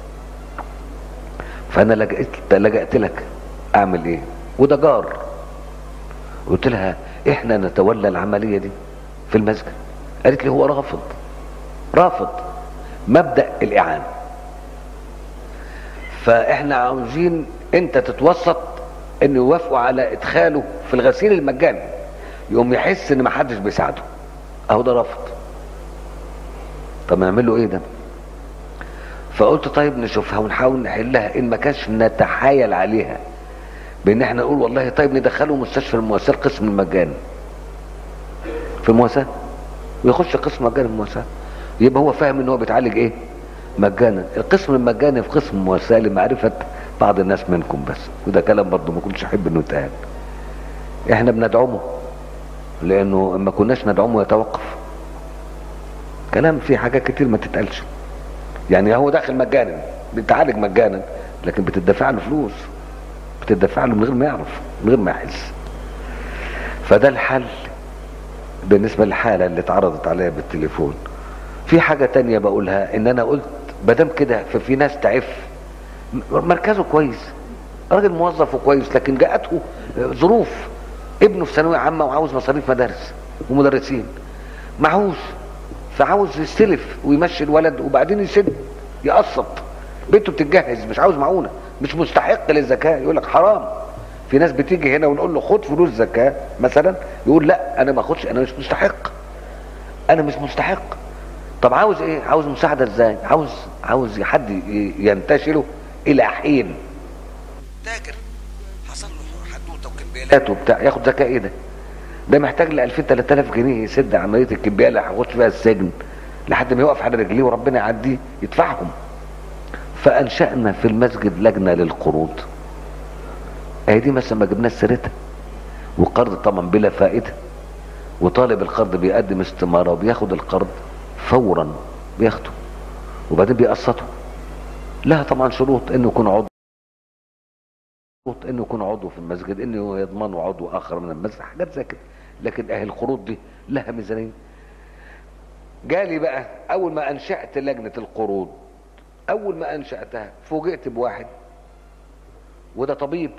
فانا لجأت لجأت لك اعمل ايه وده جار قلت لها احنا نتولى العمليه دي في المسجد قالت لي هو رافض رافض مبدا الاعانه فاحنا عاوزين انت تتوسط ان يوافقوا على ادخاله في الغسيل المجاني يقوم يحس ان محدش بيساعده اهو ده رفض طب نعمل له ايه ده فقلت طيب نشوفها ونحاول نحلها ان ما كانش نتحايل عليها بان احنا نقول والله طيب ندخله مستشفى المواساة قسم المجاني في المواساة ويخش قسم مجاني في المواساة يبقى هو فاهم ان هو بيتعالج ايه مجانا القسم المجاني في قسم المواساة لمعرفة بعض الناس منكم بس وده كلام برضه ما كنتش احب انه يتقال احنا بندعمه لانه ما كناش ندعمه يتوقف كلام فيه حاجات كتير ما تتقالش يعني هو داخل مجانا بيتعالج مجانا لكن بتدفع له فلوس بتدفع له من غير ما يعرف من غير ما يحس فده الحل بالنسبه للحاله اللي اتعرضت عليا بالتليفون في حاجه تانية بقولها ان انا قلت مادام كده ففي ناس تعف م- مركزه كويس راجل موظف وكويس لكن جاءته ظروف ابنه في ثانويه عامه وعاوز مصاريف مدارس ومدرسين معهوش فعاوز يستلف ويمشي الولد وبعدين يسد يقسط بنته بتتجهز مش عاوز معونه مش مستحق للزكاه يقول لك حرام في ناس بتيجي هنا ونقول له خد فلوس زكاه مثلا يقول لا انا ما اخدش انا مش مستحق انا مش مستحق طب عاوز ايه عاوز مساعده ازاي عاوز عاوز حد ي- ينتشله الى حين تاجر حصل له حدوته وكمبيالات وبتاع ياخد زكاه ايه ده ده محتاج ل 2000 3000 جنيه يسد عمليه الكمبياله اللي هيخش فيها السجن لحد ما يقف على رجليه وربنا يعديه يدفعهم فانشانا في المسجد لجنه للقروض اهي دي مثلا ما جبناش سيرتها وقرض طبعا بلا فائده وطالب القرض بيقدم استماره وبياخد القرض فورا بياخده وبعدين بيقسطه لها طبعا شروط انه يكون عضو شروط انه يكون عضو في المسجد انه يضمنوا عضو اخر من المسجد حاجات زي كده لكن اهل القروض دي لها ميزانيه جالي بقى اول ما انشات لجنه القروض اول ما انشاتها فوجئت بواحد وده طبيب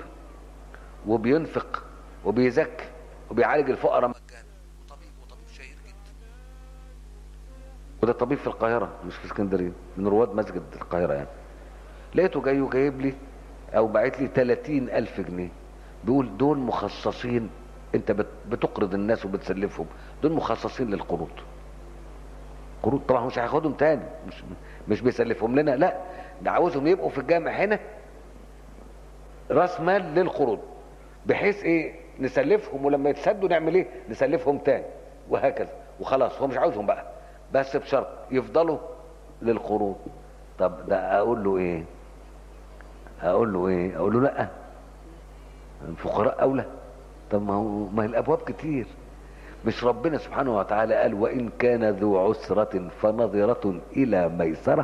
وبينفق وبيزكي وبيعالج الفقراء مجانا وطبيب وطبيب شهير جدا وده طبيب في القاهره مش في اسكندريه من رواد مسجد القاهره يعني لقيته جاي وجايب لي او باعت لي 30 الف جنيه بيقول دول مخصصين انت بت- بتقرض الناس وبتسلفهم دول مخصصين للقروض قروض طبعا مش هياخدهم تاني مش مش بيسلفهم لنا لا ده عاوزهم يبقوا في الجامع هنا راس مال للقروض بحيث ايه نسلفهم ولما يتسدوا نعمل ايه نسلفهم تاني وهكذا وخلاص هو مش عاوزهم بقى بس بشرط يفضلوا للقروض طب ده اقول له ايه اقول له ايه اقول له لا الفقراء اولى طب ما هو ما هي الابواب كتير مش ربنا سبحانه وتعالى قال وان كان ذو عسرة فنظرة الى ميسرة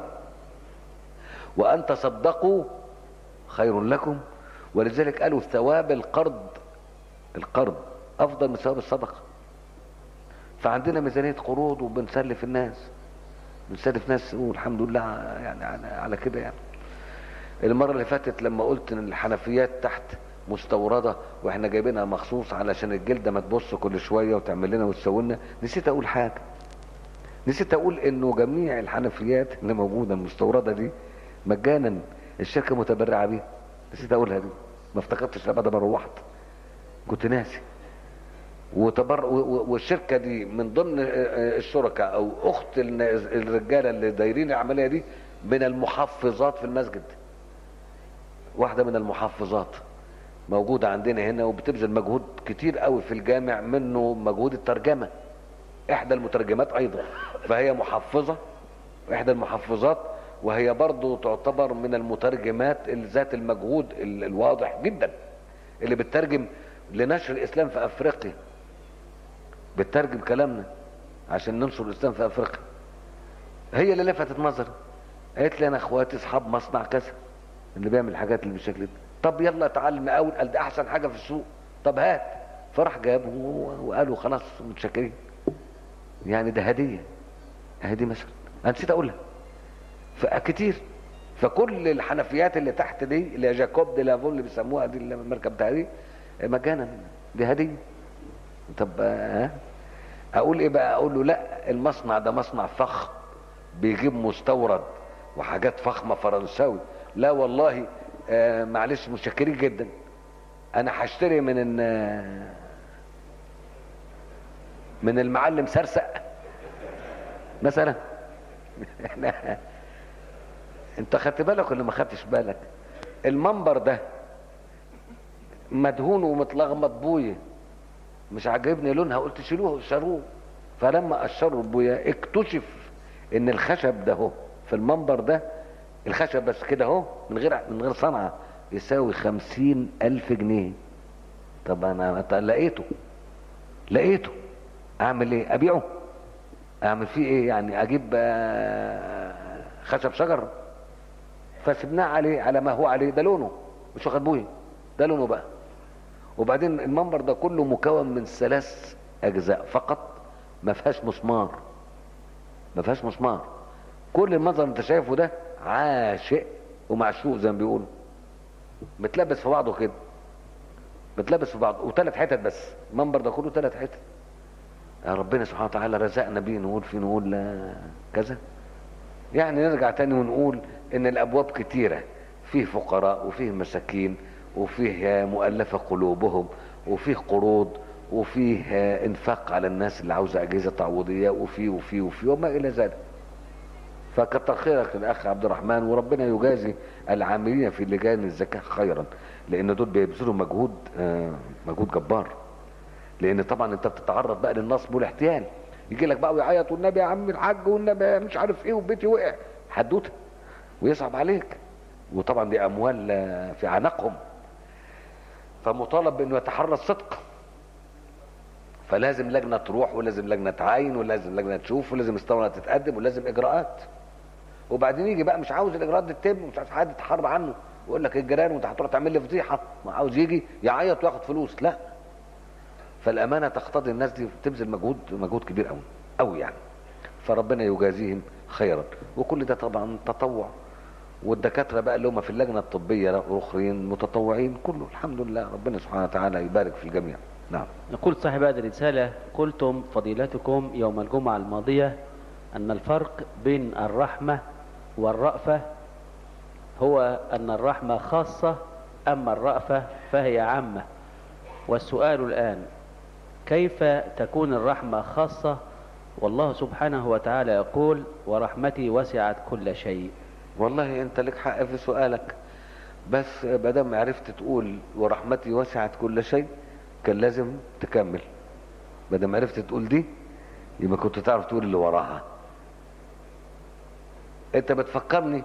وان تصدقوا خير لكم ولذلك قالوا ثواب القرض القرض افضل من ثواب الصدقة فعندنا ميزانية قروض وبنسلف الناس بنسلف ناس والحمد لله يعني على, على كده يعني المرة اللي فاتت لما قلت ان الحنفيات تحت مستوردة واحنا جايبينها مخصوص علشان الجلدة ما تبص كل شوية وتعمل لنا وتسوي لنا نسيت اقول حاجة نسيت اقول انه جميع الحنفيات اللي موجودة المستوردة دي مجانا الشركة متبرعة بيها نسيت اقولها دي ما افتكرتش ابدا ما روحت كنت ناسي وتبر و- و- والشركه دي من ضمن الشركاء او اخت الناس- الرجاله اللي دايرين العمليه دي من المحفظات في المسجد واحده من المحفظات موجوده عندنا هنا وبتبذل مجهود كتير قوي في الجامع منه مجهود الترجمه احدى المترجمات ايضا فهي محفظه احدى المحفظات وهي برضو تعتبر من المترجمات ذات المجهود ال- الواضح جدا اللي بتترجم لنشر الاسلام في افريقيا بتترجم كلامنا عشان ننشر الاسلام في افريقيا هي اللي لفتت نظري قالت لي انا اخواتي اصحاب مصنع كذا اللي بيعمل الحاجات اللي بالشكل ده طب يلا تعال نقاول قال ده احسن حاجه في السوق طب هات فراح جابه و- وقالوا خلاص متشكرين يعني ده هديه هديه مثلا انا نسيت اقولها فكتير فكل الحنفيات اللي تحت دي اللي هي جاكوب دي لافون اللي بيسموها دي الماركه بتاعتها دي مجانا دي هديه طب آه، اقول ايه بقى اقول له لا المصنع ده مصنع فخم بيجيب مستورد وحاجات فخمه فرنساوي لا والله آه معلش متشكرين جدا انا هشتري من ال- من المعلم سرسق مثلا احنا انت خدت بالك ولا ما خدتش بالك المنبر ده مدهون ومتلغمط بويه مش عاجبني لونها قلت شيلوه شروه فلما قشروا البويه اكتشف ان الخشب ده اهو في المنبر ده الخشب بس كده اهو من غير من غير صنعه يساوي خمسين الف جنيه طب انا طب لقيته لقيته اعمل ايه ابيعه اعمل فيه ايه يعني اجيب آه، خشب شجر فسبناه عليه على ما هو عليه ده لونه مش واخد بويه ده لونه بقى وبعدين المنبر ده كله مكون من ثلاث اجزاء فقط ما فيهاش مسمار ما فيهاش مسمار كل المنظر اللي انت شايفه ده عاشق ومعشوق زي ما بيقولوا متلبس في بعضه كده متلبس في بعضه وثلاث حتت بس المنبر ده كله ثلاث حتت يا ربنا سبحانه وتعالى رزقنا بيه نقول فيه نقول لا كذا يعني نرجع تاني ونقول ان الابواب كتيرة فيه فقراء وفيه مساكين وفيه مؤلفة قلوبهم وفيه قروض وفيه انفاق على الناس اللي عاوزة اجهزة تعويضية وفيه وفيه وفيه وما الى ذلك فكتر خيرك الاخ عبد الرحمن وربنا يجازي العاملين في لجان الزكاة خيرا لان دول بيبذلوا مجهود آه، مجهود جبار لان طبعا انت بتتعرض بقى للنصب والاحتيال يجي لك بقى ويعيط والنبي يا عم الحاج والنبي مش عارف ايه وبيتي وقع حدوته ويصعب عليك وطبعا دي اموال آه، في عنقهم فمطالب بانه يتحرى الصدق فلازم لجنه تروح ولازم لجنه تعاين ولازم لجنه تشوف ولازم اسطوانه تتقدم ولازم اجراءات وبعدين يجي بقى مش عاوز الاجراءات دي تتم ومش عاوز حد يتحرى عنه ويقول لك الجيران وانت هتروح تعمل لي فضيحه ما عاوز يجي يعيط وياخد فلوس لا فالامانه تقتضي الناس دي بتبذل مجهود مجهود كبير قوي قوي يعني فربنا يجازيهم خيرا وكل ده طبعا تطوع والدكاتره بقى اللي هم في اللجنه الطبيه الاخرين متطوعين كله الحمد لله ربنا سبحانه وتعالى يبارك في الجميع نعم يقول صاحب هذه الرسالة قلتم فضيلتكم يوم الجمعة الماضية أن الفرق بين الرحمة والرأفة هو أن الرحمة خاصة أما الرأفة فهي عامة والسؤال الآن كيف تكون الرحمة خاصة والله سبحانه وتعالى يقول ورحمتي وسعت كل شيء والله انت لك حق في سؤالك بس بدل عرفت تقول ورحمتي وسعت كل شيء كان لازم تكمل بدل عرفت تقول دي يبقى كنت تعرف تقول اللي وراها انت بتفكرني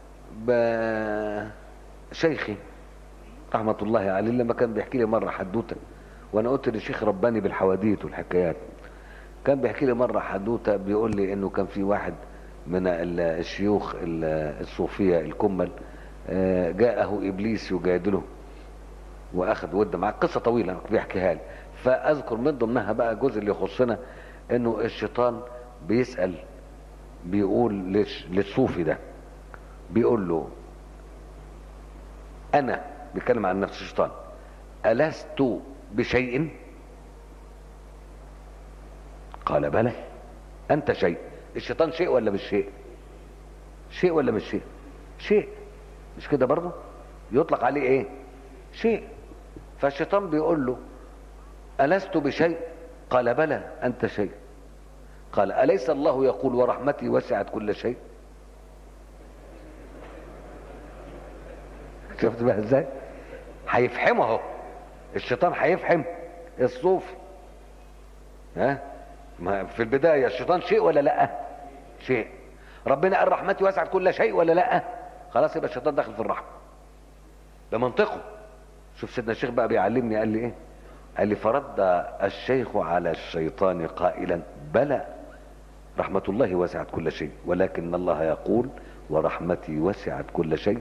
بشيخي رحمة الله عليه لما كان بيحكي لي مرة حدوتة وانا قلت للشيخ رباني بالحواديت والحكايات كان بيحكي لي مرة حدوتة بيقول لي انه كان في واحد من ال- الشيوخ ال- الصوفية الكمل آه، جاءه ابليس يجادله واخذ ود معاه قصة طويلة بيحكيها لي فاذكر من ضمنها بقى الجزء اللي يخصنا انه الشيطان بيسأل بيقول للش- للصوفي ده بيقول له انا بيتكلم عن نفس الشيطان ألست بشيء قال بلى أنت شيء الشيطان شيء ولا مش شيء شيء ولا مش شيء شيء مش كده برضه يطلق عليه ايه شيء فالشيطان بيقول له ألست بشيء قال بلى انت شيء قال اليس الله يقول ورحمتي وسعت كل شيء شفت بقى ازاي هيفهمه اهو الشيطان هيفهم الصوفي ها ما في البدايه الشيطان شيء ولا لا شيء ربنا قال رحمتي وسعت كل شيء ولا لا خلاص يبقى الشيطان داخل في الرحمه ده منطقه شوف سيدنا الشيخ بقى بيعلمني قال لي ايه قال لي فرد الشيخ على الشيطان قائلا بلى رحمة الله وسعت كل شيء ولكن الله يقول ورحمتي وسعت كل شيء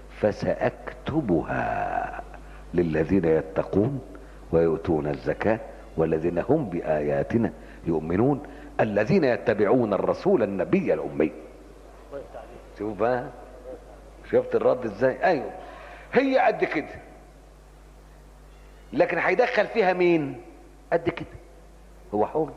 فسأكتبها للذين يتقون ويؤتون الزكاة والذين هم بآياتنا يؤمنون الذين يتبعون الرسول النبي الأمي شوف بقى شفت الرد ازاي ايوه هي قد كده لكن هيدخل فيها مين قد كده هو حر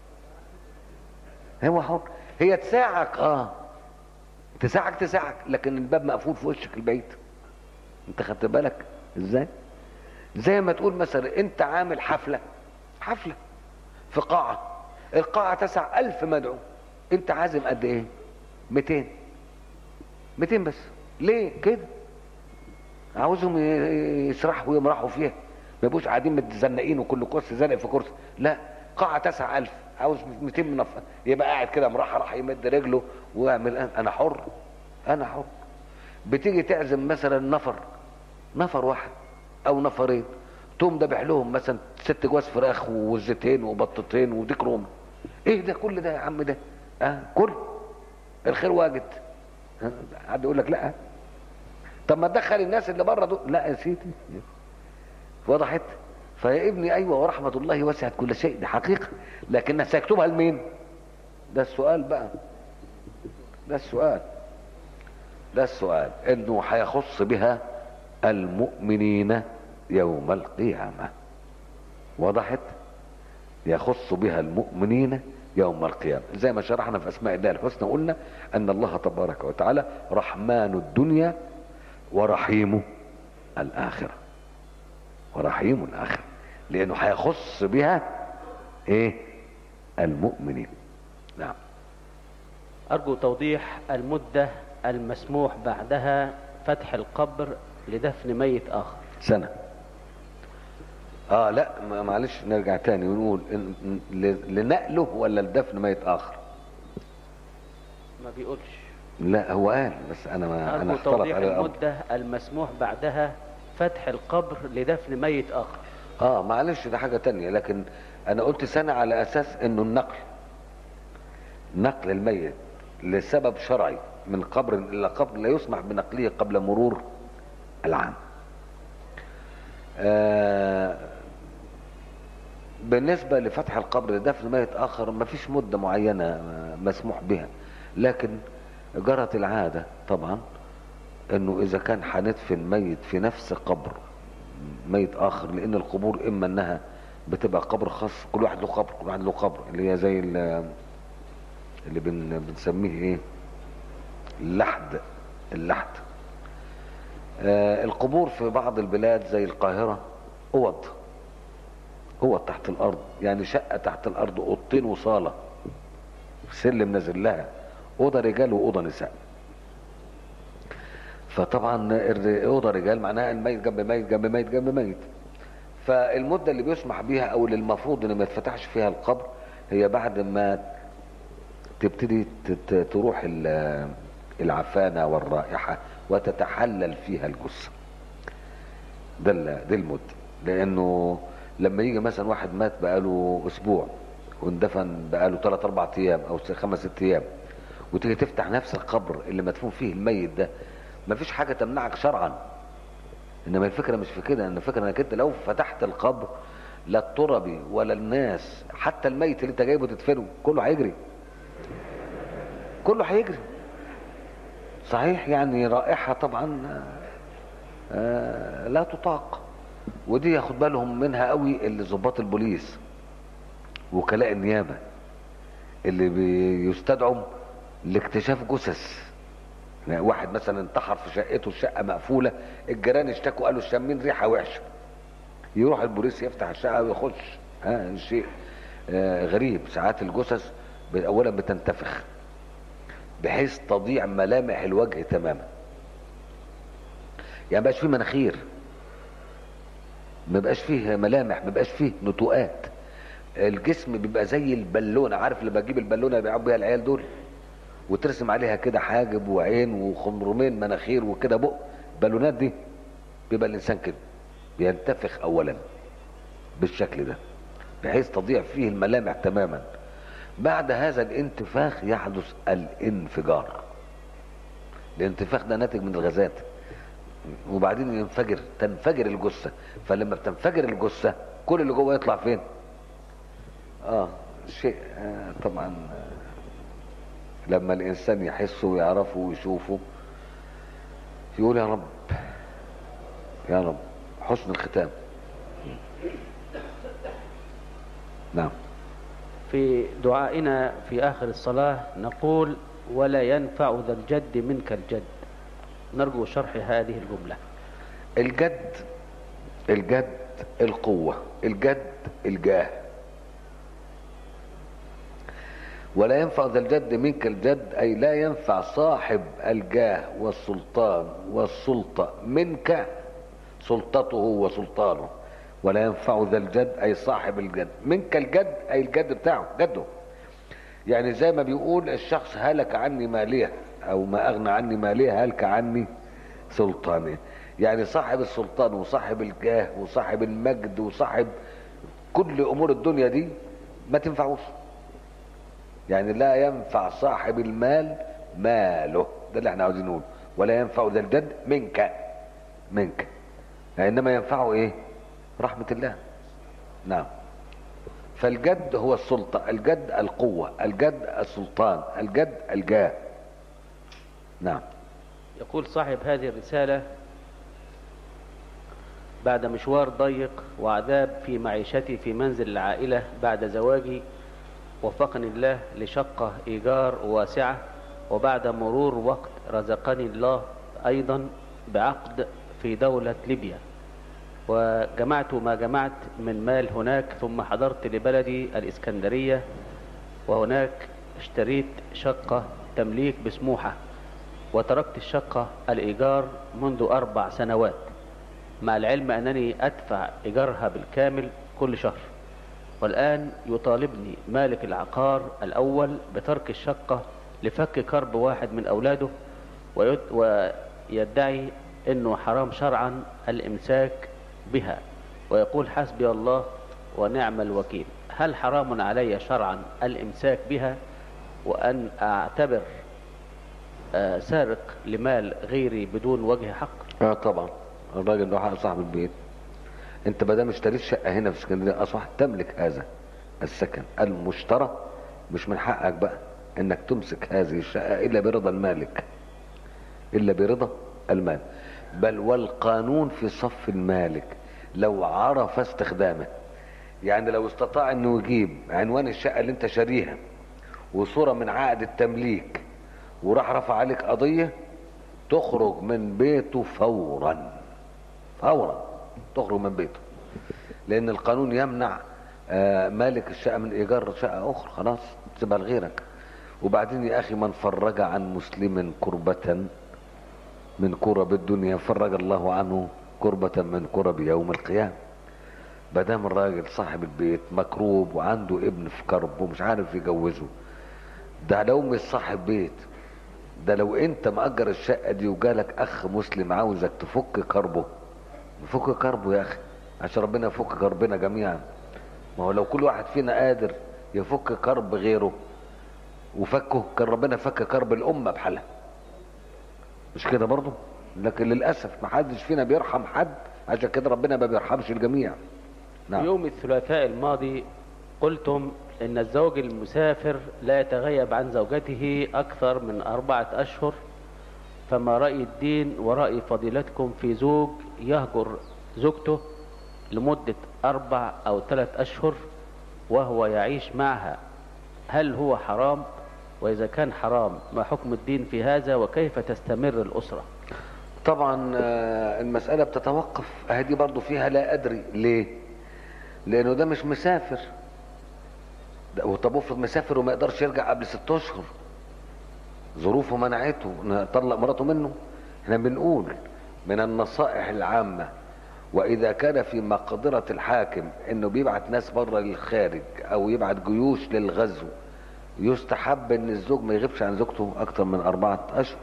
هو حر هي تساعك اه تساعك تساعك لكن الباب مقفول في وشك البعيد انت خدت بالك ازاي زي ما تقول مثلا انت عامل حفلة حفلة في قاعة القاعة تسع ألف مدعو انت عازم قد ايه 200 200 بس ليه كده عاوزهم ي- يسرحوا ويمرحوا فيها ما يبقوش قاعدين متزنقين وكل كرسي زنق في كرسي لا قاعة تسع ألف عاوز 200 منفذ يبقى قاعد كده مرحى راح يمد رجله ويعمل انا حر انا حر بتيجي تعزم مثلا نفر نفر واحد او نفرين تقوم دابح لهم مثلا ست جواز فراخ وزيتين وبطتين وديك رومي ايه ده كل ده يا عم ده اه كل الخير واجد ها؟ حد يقول لك لا طب ما تدخل الناس اللي بره دول لا يا سيدي وضحت فيا ابني ايوه ورحمه الله وسعت كل شيء دي حقيقه لكنها سيكتبها لمين ده السؤال بقى ده السؤال ده السؤال انه هيخص بها المؤمنين يوم القيامه وضحت يخص بها المؤمنين يوم القيامة زي ما شرحنا في أسماء الله الحسنى قلنا أن الله تبارك وتعالى رحمن الدنيا ورحيم الآخرة ورحيم الآخرة لأنه هيخص بها إيه المؤمنين نعم أرجو توضيح المدة المسموح بعدها فتح القبر لدفن ميت آخر سنة اه لا ما- معلش نرجع تاني ونقول إن إن- ل- لنقله ولا لدفن ميت اخر ما بيقولش لا هو قال بس انا ما انا أرجو اختلط توضيح على الامر المدة المسموح بعدها فتح القبر لدفن ميت آخر اه معلش ده حاجة تانية لكن انا قلت سنة على اساس انه النقل نقل الميت لسبب شرعي من قبر الى قبر لا يسمح بنقله قبل مرور العام آه بالنسبة لفتح القبر لدفن ميت آخر ما فيش مدة معينة آه، مسموح بها لكن جرت العادة طبعا انه اذا كان هندفن ميت في نفس قبر ميت اخر لان القبور اما انها بتبقى قبر خاص كل واحد له قبر كل واحد له قبر اللي هي زي ال- اللي بن بنسميه ايه اللحد اللحد آه القبور في بعض البلاد زي القاهرة اوض اوض تحت الارض يعني شقة تحت الارض اوضتين وصالة سلم نازل لها اوضة رجال واوضة نساء فطبعا الر- اوضه رجال معناها الميت جنب ميت جنب ميت جنب ميت فالمده اللي بيسمح بيها او اللي المفروض ان ما يتفتحش فيها القبر هي بعد ما تبتدي ت- ت- تروح ال- العفانه والرائحه وتتحلل فيها الجثه ده ال- دي المده لانه لما يجي مثلا واحد مات بقاله اسبوع واندفن بقاله 3 4 ايام او 5 6 ايام وتيجي تفتح نفس القبر اللي مدفون فيه الميت ده مفيش حاجه تمنعك شرعا انما الفكره مش في كده ان الفكره انك انت لو فتحت القبر لا التربي ولا الناس حتى الميت اللي انت جايبه تدفنه كله هيجري كله هيجري صحيح يعني رائحه طبعا آه، لا تطاق ودي ياخد بالهم منها قوي اللي ضباط البوليس وكلاء النيابه اللي بيستدعوا لاكتشاف جثث يعني واحد مثلا انتحر في شقته الشقه مقفوله الجيران اشتكوا قالوا شامين ريحه وحشه يروح البوليس يفتح الشقه ويخش ها الشيء آه، غريب ساعات الجثث ب- اولا بتنتفخ بحيث تضيع ملامح الوجه تماما يعني مبقاش فيه مناخير مبقاش فيه ملامح مبقاش فيه نتوءات الجسم بيبقى زي البالونه عارف اللي بجيب البالونه اللي بيلعبوا بيها العيال دول وترسم عليها كده حاجب وعين وخمرمين مناخير وكده بق بالونات دي بيبقى الانسان كده بينتفخ اولا بالشكل ده بحيث تضيع فيه الملامح تماما بعد هذا الانتفاخ يحدث الانفجار الانتفاخ ده ناتج من الغازات وبعدين ينفجر تنفجر الجثه فلما بتنفجر الجثه كل اللي جوه يطلع فين اه شيء آه طبعا آه لما الانسان يحسه ويعرفه ويشوفه يقول يا رب يا رب حسن الختام نعم في دعائنا في آخر الصلاة نقول ولا ينفع ذا الجد منك الجد نرجو شرح هذه الجملة الجد الجد القوة الجد الجاه ولا ينفع ذا الجد منك الجد أي لا ينفع صاحب الجاه والسلطان والسلطة منك سلطته وسلطانه ولا ينفع ذا الجد أي صاحب الجد منك الجد أي الجد بتاعه جده يعني زي ما بيقول الشخص هلك عني ماليه أو ما أغنى عني ماليه هلك عني سلطانه يعني صاحب السلطان وصاحب الجاه وصاحب المجد وصاحب كل امور الدنيا دي ما تنفعوش يعني لا ينفع صاحب المال ماله ده اللي احنا عاوزين نقول ولا ينفع ذا الجد منك منك انما ينفعه ايه رحمة الله نعم فالجد هو السلطة الجد القوة الجد السلطان الجد الجاه نعم يقول صاحب هذه الرسالة بعد مشوار ضيق وعذاب في معيشتي في منزل العائلة بعد زواجي وفقني الله لشقة إيجار واسعة وبعد مرور وقت رزقني الله أيضا بعقد في دولة ليبيا وجمعت ما جمعت من مال هناك ثم حضرت لبلدي الإسكندرية وهناك اشتريت شقة تمليك بسموحة وتركت الشقة الإيجار منذ أربع سنوات مع العلم أنني أدفع إيجارها بالكامل كل شهر والآن يطالبني مالك العقار الأول بترك الشقة لفك كرب واحد من أولاده ويد- ويدعي أنه حرام شرعا الإمساك بها ويقول حسبي الله ونعم الوكيل هل حرام علي شرعا الإمساك بها وأن أعتبر آه، سارق لمال غيري بدون وجه حق اه طبعا الراجل له حق صاحب البيت انت ما دام اشتريت شقه هنا في اسكندريه اصبحت تملك هذا السكن المشترى مش من حقك بقى انك تمسك هذه الشقه الا برضا المالك الا برضا المال بل والقانون في صف المالك لو عرف استخدامه يعني لو استطاع انه يجيب عنوان الشقه اللي انت شاريها وصوره من عقد التمليك وراح رفع عليك قضيه تخرج من بيته فورا فورا تخرج من بيته لان القانون يمنع آه، مالك الشقه من ايجار شقه اخرى خلاص تسيبها لغيرك وبعدين يا اخي من فرج عن مسلم كربة من كرب الدنيا فرج الله عنه كربة من كرب يوم القيامة مادام الراجل صاحب البيت مكروب وعنده ابن في كرب ومش عارف يجوزه ده لو مش صاحب بيت ده لو انت مأجر الشقة دي وجالك اخ مسلم عاوزك تفك كربه فك كربه يا اخي عشان ربنا يفك كربنا جميعا ما هو لو كل واحد فينا قادر يفك كرب غيره وفكه كان ربنا فك كرب الامة بحالها مش كده برضه لكن للاسف ما حدش فينا بيرحم حد عشان كده ربنا ما بيرحمش الجميع نعم يوم الثلاثاء الماضي قلتم ان الزوج المسافر لا يتغيب عن زوجته اكثر من اربعة اشهر فما رأي الدين ورأي فضيلتكم في زوج يهجر زوجته لمدة اربع او ثلاث اشهر وهو يعيش معها هل هو حرام واذا كان حرام ما حكم الدين في هذا وكيف تستمر الاسرة طبعا آه، المسألة بتتوقف هذه برضو فيها لا أدري ليه لأنه ده مش مسافر ده- وطب افرض مسافر وما يقدرش يرجع قبل ست اشهر ظروفه منعته انه يطلق مراته منه احنا بنقول من النصائح العامة واذا كان في مقدرة الحاكم انه بيبعت ناس بره للخارج او يبعت جيوش للغزو يستحب ان الزوج ما يغيبش عن زوجته اكتر من اربعة اشهر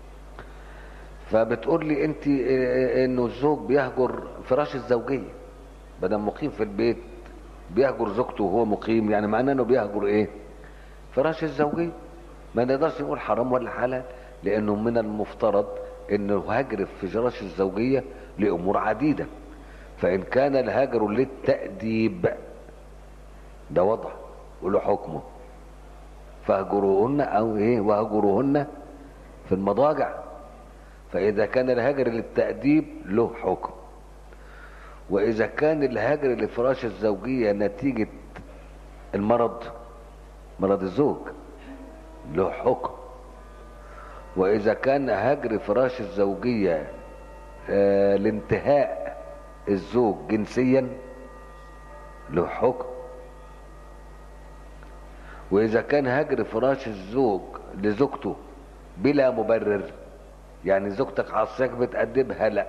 فبتقول لي انت اه، انه الزوج بيهجر فراش الزوجية بدل مقيم في البيت بيهجر زوجته وهو مقيم يعني معناه انه بيهجر ايه فراش الزوجية ما نقدرش نقول حرام ولا حلال لانه من المفترض انه هجر في فراش الزوجية لامور عديدة فان كان الهجر للتأديب ده وضع وله حكمه فاهجروهن او ايه وهجروهن في المضاجع فاذا كان الهجر للتأديب له حكم واذا كان الهجر لفراش الزوجية نتيجة المرض مرض الزوج له حكم واذا كان هجر فراش الزوجية آه لانتهاء الزوج جنسيا له حكم واذا كان هجر فراش الزوج لزوجته بلا مبرر يعني زوجتك عصاك بتأدبها لا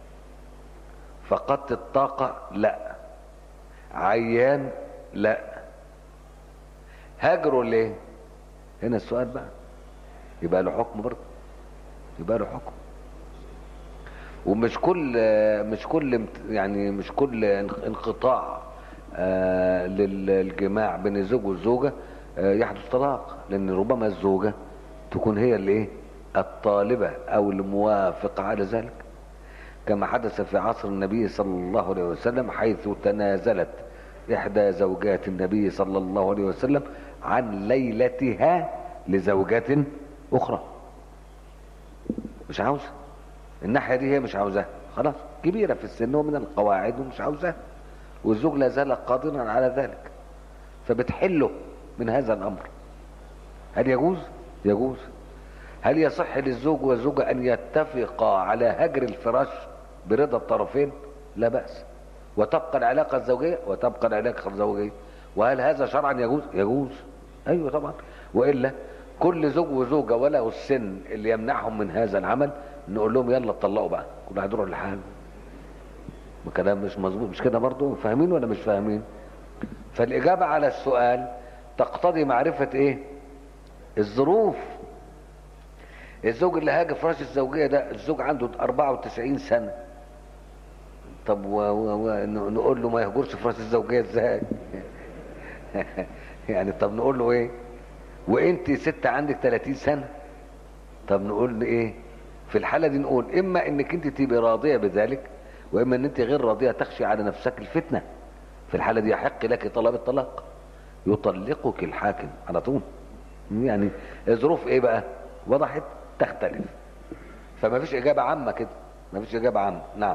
فقدت الطاقة لا عيان لا هاجره ليه هنا السؤال بقى يبقى له حكم برضه يبقى له حكم ومش كل مش كل امت- يعني مش كل انقطاع آه، للجماع بين الزوج والزوجة آه، يحدث طلاق لان ربما الزوجة تكون هي اللي ايه الطالبة او الموافقة على ذلك كما حدث في عصر النبي صلى الله عليه وسلم حيث تنازلت إحدى زوجات النبي صلى الله عليه وسلم عن ليلتها لزوجات أخرى مش عاوزة الناحية دي هي مش عاوزاها خلاص كبيرة في السن ومن القواعد ومش عاوزاها والزوج لا زال قادرا على ذلك فبتحله من هذا الأمر هل يجوز؟ يجوز هل يصح للزوج والزوجة أن يتفقا على هجر الفراش برضا الطرفين؟ لا بأس وتبقى العلاقة الزوجية وتبقى العلاقة الزوجية وهل هذا شرعا يجوز؟ يجوز أيوة طبعا وإلا كل زوج وزوجة وله السن اللي يمنعهم من هذا العمل نقول لهم يلا اتطلقوا بقى كل واحد يروح لحاله الكلام مش مظبوط مش كده برضه فاهمين ولا مش فاهمين فالإجابة على السؤال تقتضي معرفة إيه الظروف الزوج اللي هاجر فراش الزوجية ده الزوج عنده 94 سنة طب و... و... و... ن- نقول له ما يهجرش فراش الزوجية ازاي يعني طب نقول له ايه وانت ست عندك 30 سنة طب نقول له ايه في الحالة دي نقول اما انك انت تبقي راضية بذلك واما ان انت غير راضية تخشي على نفسك الفتنة في الحالة دي يحق لك طلب الطلاق يطلقك الحاكم على طول يعني الظروف ايه بقى وضحت تختلف فما فيش اجابة عامة كده ما فيش اجابة عامة نعم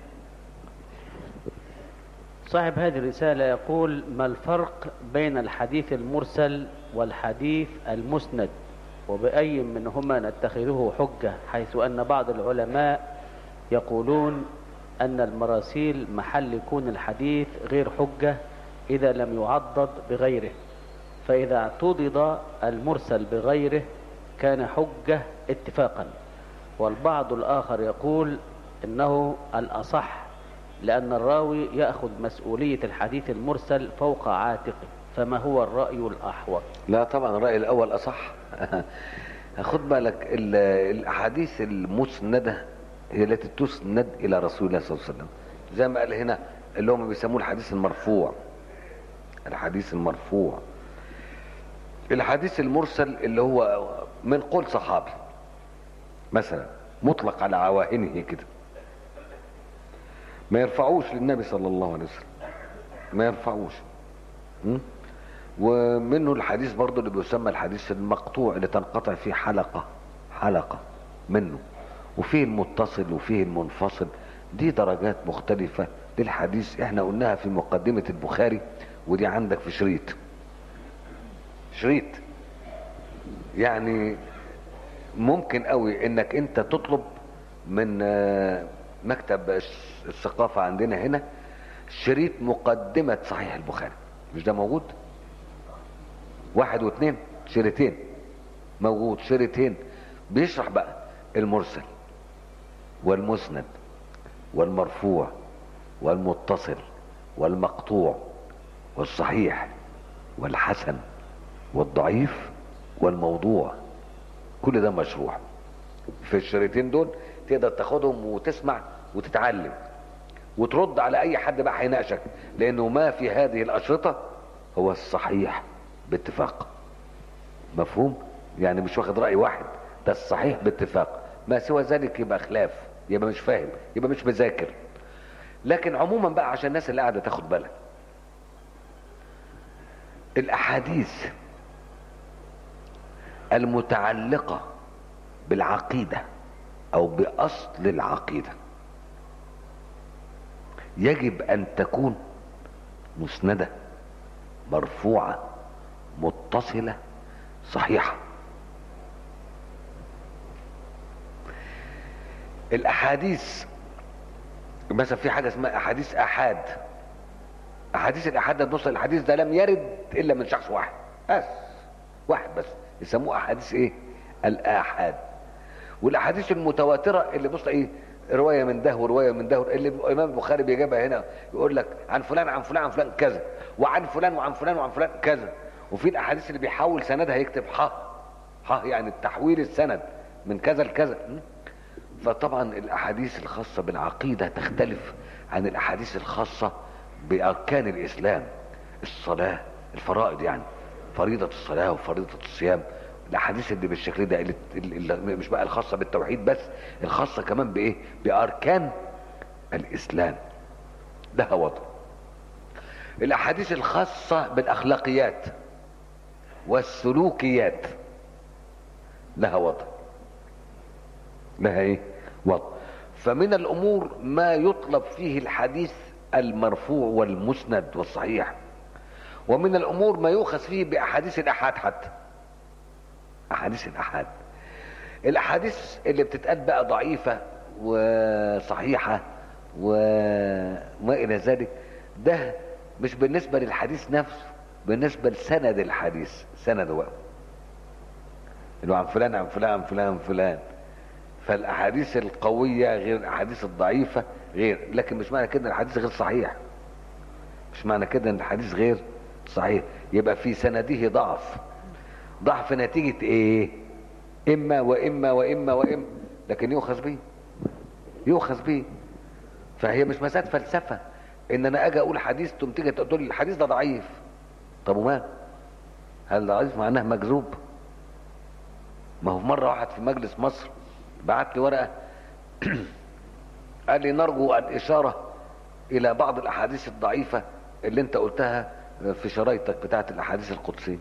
صاحب هذه الرسالة يقول ما الفرق بين الحديث المرسل والحديث المسند وبأي منهما نتخذه حجة حيث أن بعض العلماء يقولون أن المراسيل محل يكون الحديث غير حجة إذا لم يعضد بغيره فإذا اعتضد المرسل بغيره كان حجة اتفاقا والبعض الآخر يقول إنه الأصح لأن الراوي يأخذ مسؤولية الحديث المرسل فوق عاتقه فما هو الرأي الأحوط لا طبعا الرأي الأول أصح خد بالك ال- الأحاديث المسندة هي التي تسند إلى رسول الله صلى الله عليه وسلم زي ما قال هنا اللي هم بيسموه الحديث المرفوع الحديث المرفوع الحديث المرسل اللي هو من قول صحابي مثلا مطلق على عواهنه كده ما يرفعوش للنبي صلى الله عليه وسلم ما يرفعوش م? ومنه الحديث برضه اللي بيسمى الحديث المقطوع اللي تنقطع فيه حلقة حلقة منه وفيه المتصل وفيه المنفصل دي درجات مختلفة للحديث احنا قلناها في مقدمة البخاري ودي عندك في شريط شريط يعني ممكن قوي انك انت تطلب من آه، مكتب الس- الثقافة عندنا هنا شريط مقدمة صحيح البخاري مش ده موجود واحد واثنين شريطين موجود شريطين بيشرح بقى المرسل والمسند والمرفوع والمتصل والمقطوع والصحيح والحسن والضعيف والموضوع كل ده مشروع في الشريطين دول تقدر تاخدهم وتسمع وتتعلم وترد على اي حد بقى هيناقشك لانه ما في هذه الاشرطه هو الصحيح باتفاق مفهوم يعني مش واخد راي واحد ده الصحيح باتفاق ما سوى ذلك يبقى خلاف يبقى مش فاهم يبقى مش مذاكر لكن عموما بقى عشان الناس اللي قاعده تاخد بالها الاحاديث المتعلقه بالعقيده او باصل العقيده يجب ان تكون مسنده مرفوعه متصله صحيحه الاحاديث مثلا في حاجه اسمها احاديث احاد احاديث الاحاد ده تبص الحديث ده لم يرد الا من شخص واحد بس واحد بس يسموه احاديث ايه الاحاد والاحاديث المتواتره اللي بص ايه روايه من ده وروايه من ده اللي الامام البخاري بيجيبها هنا يقول لك عن فلان عن فلان عن فلان كذا وعن فلان وعن فلان وعن فلان كذا وفي الاحاديث اللي بيحول سندها يكتب ح ح يعني التحويل السند من كذا لكذا فطبعا الاحاديث الخاصه بالعقيده تختلف عن الاحاديث الخاصه باركان الاسلام الصلاه الفرائض يعني فريضه الصلاه وفريضه الصيام الاحاديث اللي بالشكل ده اللي اللي مش بقى الخاصه بالتوحيد بس الخاصه كمان بايه باركان الاسلام ده وضع الاحاديث الخاصه بالاخلاقيات والسلوكيات لها وضع لها ايه وضع فمن الامور ما يطلب فيه الحديث المرفوع والمسند والصحيح ومن الامور ما يؤخذ فيه باحاديث الاحاد حتى احاديث الاحاد الاحاديث اللي بتتقال بقى ضعيفه وصحيحه وما الى ذلك ده مش بالنسبه للحديث نفسه بالنسبه لسند الحديث سنده بقى اللي هو عن فلان عن فلان عن فلان عن فلان فالاحاديث القويه غير الاحاديث الضعيفه غير لكن مش معنى كده ان الحديث غير صحيح مش معنى كده ان الحديث غير صحيح يبقى في سنده ضعف ضعف نتيجة ايه اما واما واما واما لكن يؤخذ به يؤخذ به فهي مش مسألة فلسفة ان انا اجي اقول حديث تقوم تيجي تقول لي الحديث ده ضعيف طب وما هل ضعيف معناه مكذوب ما هو مرة واحد في مجلس مصر بعت لي ورقة قال لي نرجو الاشارة الى بعض الاحاديث الضعيفة اللي انت قلتها في شرايطك بتاعت الاحاديث القدسيه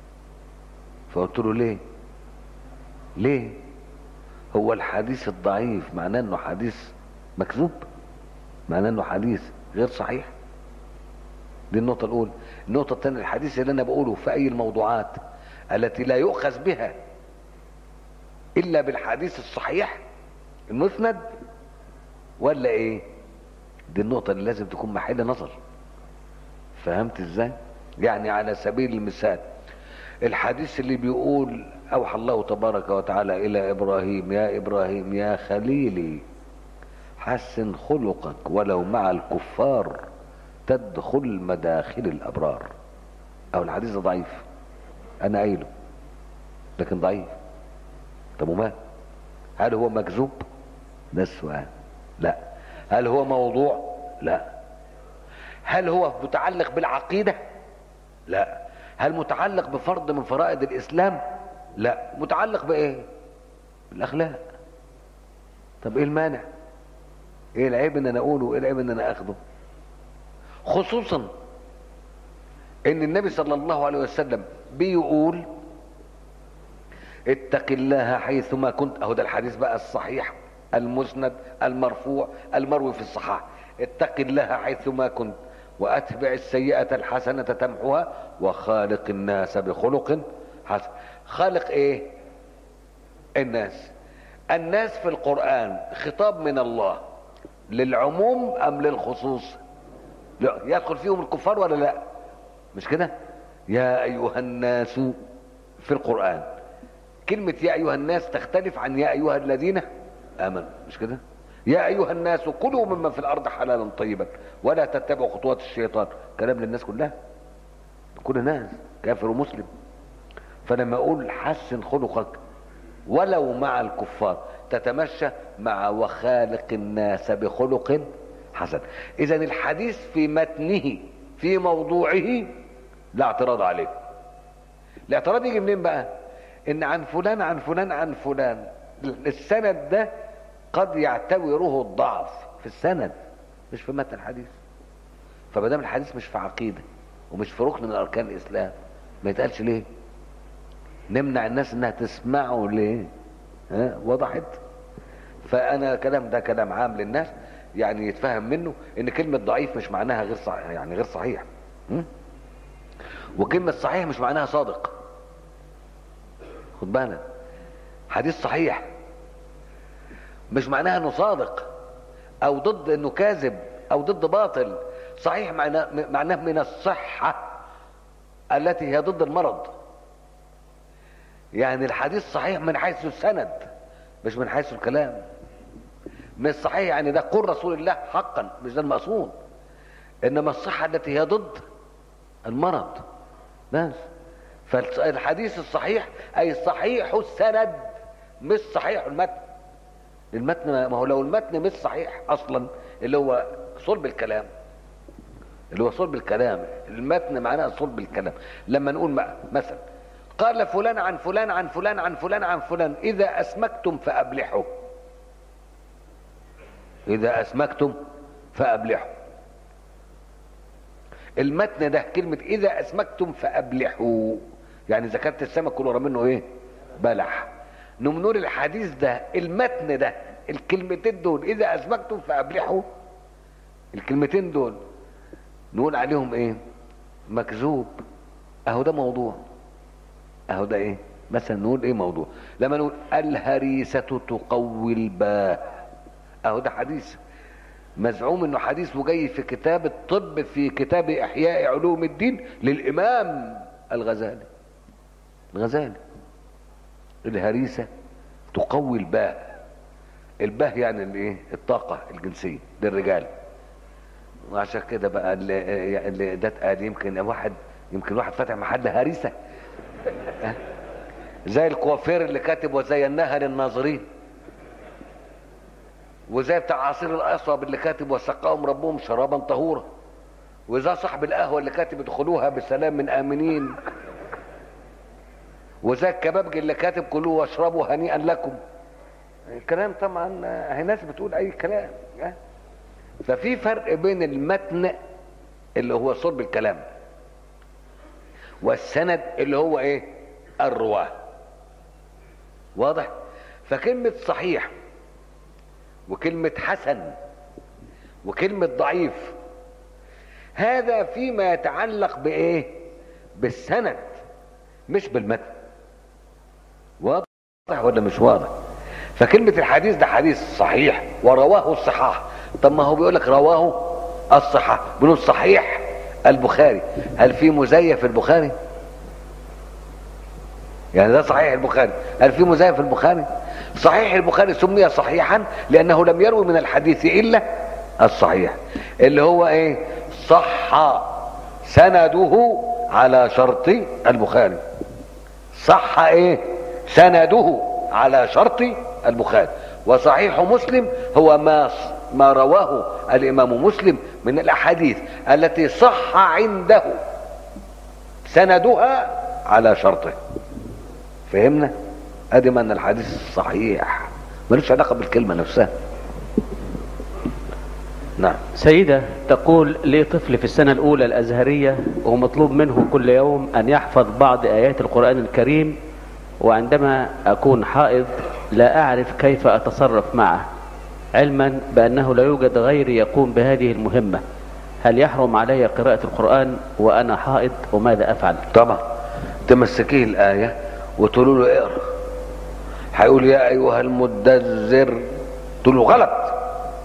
فقلت له ليه ليه هو الحديث الضعيف معناه انه حديث مكذوب معناه انه حديث غير صحيح دي النقطة الأولى النقطة الثانية الحديث اللي أنا بقوله في أي الموضوعات التي لا يؤخذ بها إلا بالحديث الصحيح المسند ولا إيه دي النقطة اللي لازم تكون محل نظر فهمت إزاي يعني على سبيل المثال الحديث اللي بيقول اوحى الله تبارك وتعالى الى ابراهيم يا ابراهيم يا خليلي حسن خلقك ولو مع الكفار تدخل مداخل الابرار او الحديث ده ضعيف انا قايله لكن ضعيف طب وما هل هو مكذوب ده السؤال لا هل هو موضوع لا هل هو متعلق بالعقيده لا هل متعلق بفرض من فرائض الاسلام لا متعلق بايه بالاخلاق طب ايه المانع ايه العيب ان انا اقوله وايه العيب ان انا اخده خصوصا ان النبي صلى الله عليه وسلم بيقول اتق الله حيثما كنت اهو ده الحديث بقى الصحيح المسند المرفوع المروي في الصحاح اتق الله حيثما كنت واتبع السيئة الحسنة تمحوها وخالق الناس بخلق حسن خالق ايه الناس الناس في القرآن خطاب من الله للعموم ام للخصوص لا يدخل فيهم الكفار ولا لا مش كده يا ايها الناس في القران كلمه يا ايها الناس تختلف عن يا ايها الذين امنوا مش كده يا ايها الناس كلوا مما في الارض حلالا طيبا ولا تتبعوا خطوات الشيطان كلام للناس كلها كل الناس كافر ومسلم فلما اقول حسن خلقك ولو مع الكفار تتمشى مع وخالق الناس بخلق حسن اذا الحديث في متنه في موضوعه لا اعتراض عليه الاعتراض يجي منين بقى ان عن فلان عن فلان عن فلان السند ده قد يعتبره الضعف في السند مش في متن الحديث فما دام الحديث مش في عقيده ومش في ركن من اركان الاسلام ما يتقالش ليه نمنع الناس انها تسمعه ليه ها وضحت فانا كلام ده كلام عام للناس يعني يتفهم منه ان كلمه ضعيف مش معناها غير صحيح يعني غير صحيح م? وكلمه صحيح مش معناها صادق خد بالك حديث صحيح مش معناها انه صادق او ضد انه كاذب او ضد باطل صحيح معناه معناه من الصحه التي هي ضد المرض يعني الحديث صحيح من حيث السند مش من حيث الكلام مش صحيح يعني ده قول رسول الله حقا مش ده المقصود انما الصحه التي هي ضد المرض بس فالحديث الصحيح اي صحيح السند مش صحيح المتن المتن ما هو لو المتن مش صحيح اصلا اللي هو صلب الكلام اللي هو صلب الكلام المتن معناه صلب الكلام لما نقول مثلا قال فلان عن فلان عن فلان عن فلان عن فلان اذا اسمكتم فابلحوا اذا اسمكتم فابلحوا المتن ده كلمة إذا أسمكتم فأبلحوا يعني إذا كانت السمك كله منه إيه؟ بلح نقول الحديث ده المتن ده الكلمتين دول إذا أسمكتم فأبلحوا الكلمتين دول نقول عليهم إيه؟ مكذوب أهو ده موضوع أهو ده إيه؟ مثلا نقول إيه موضوع؟ لما نقول الهريسة تقوي الباه أهو ده حديث مزعوم انه حديث وجاي في كتاب الطب في كتاب احياء علوم الدين للامام الغزالي الغزالي الهريسه تقوي الباه الباه يعني الايه الطاقه الجنسيه للرجال وعشان كده بقى اللي, اللي ده اتقال يمكن واحد يمكن واحد فاتح محل هريسه زي الكوافير اللي كاتب وزيناها للناظرين وزي بتاع عصير القصب اللي كاتب وسقاهم ربهم شرابا طهورا وزي صاحب القهوه اللي كاتب ادخلوها بسلام من امنين وزي الكبابجي اللي كاتب كلوا واشربوا هنيئا لكم الكلام طبعا هي ناس بتقول اي كلام ففي فرق بين المتن اللي هو صلب الكلام والسند اللي هو ايه الرواه واضح فكلمه صحيح وكلمة حسن وكلمة ضعيف هذا فيما يتعلق بإيه؟ بالسند مش بالمتن واضح ولا مش واضح؟ فكلمة الحديث ده حديث صحيح ورواه الصحاح طب ما هو بيقول لك رواه الصحاح بنقول صحيح البخاري هل في مزيف في البخاري؟ يعني ده صحيح البخاري هل في مزيف في البخاري؟ صحيح البخاري سمي صحيحا لانه لم يروي من الحديث الا الصحيح اللي هو ايه صح سنده على شرط البخاري صح ايه سنده على شرط البخاري وصحيح مسلم هو ما ما رواه الامام مسلم من الاحاديث التي صح عنده سندها على شرطه فهمنا ادي ان الحديث صحيح ملوش علاقه بالكلمه نفسها نعم سيدة تقول لي طفل في السنة الأولى الأزهرية ومطلوب منه كل يوم أن يحفظ بعض آيات القرآن الكريم وعندما أكون حائض لا أعرف كيف أتصرف معه علما بأنه لا يوجد غيري يقوم بهذه المهمة هل يحرم علي قراءة القرآن وأنا حائض وماذا أفعل طبعا تمسكيه الآية وتقولوا له اقرأ هيقول يا أيها المدثر تقول له غلط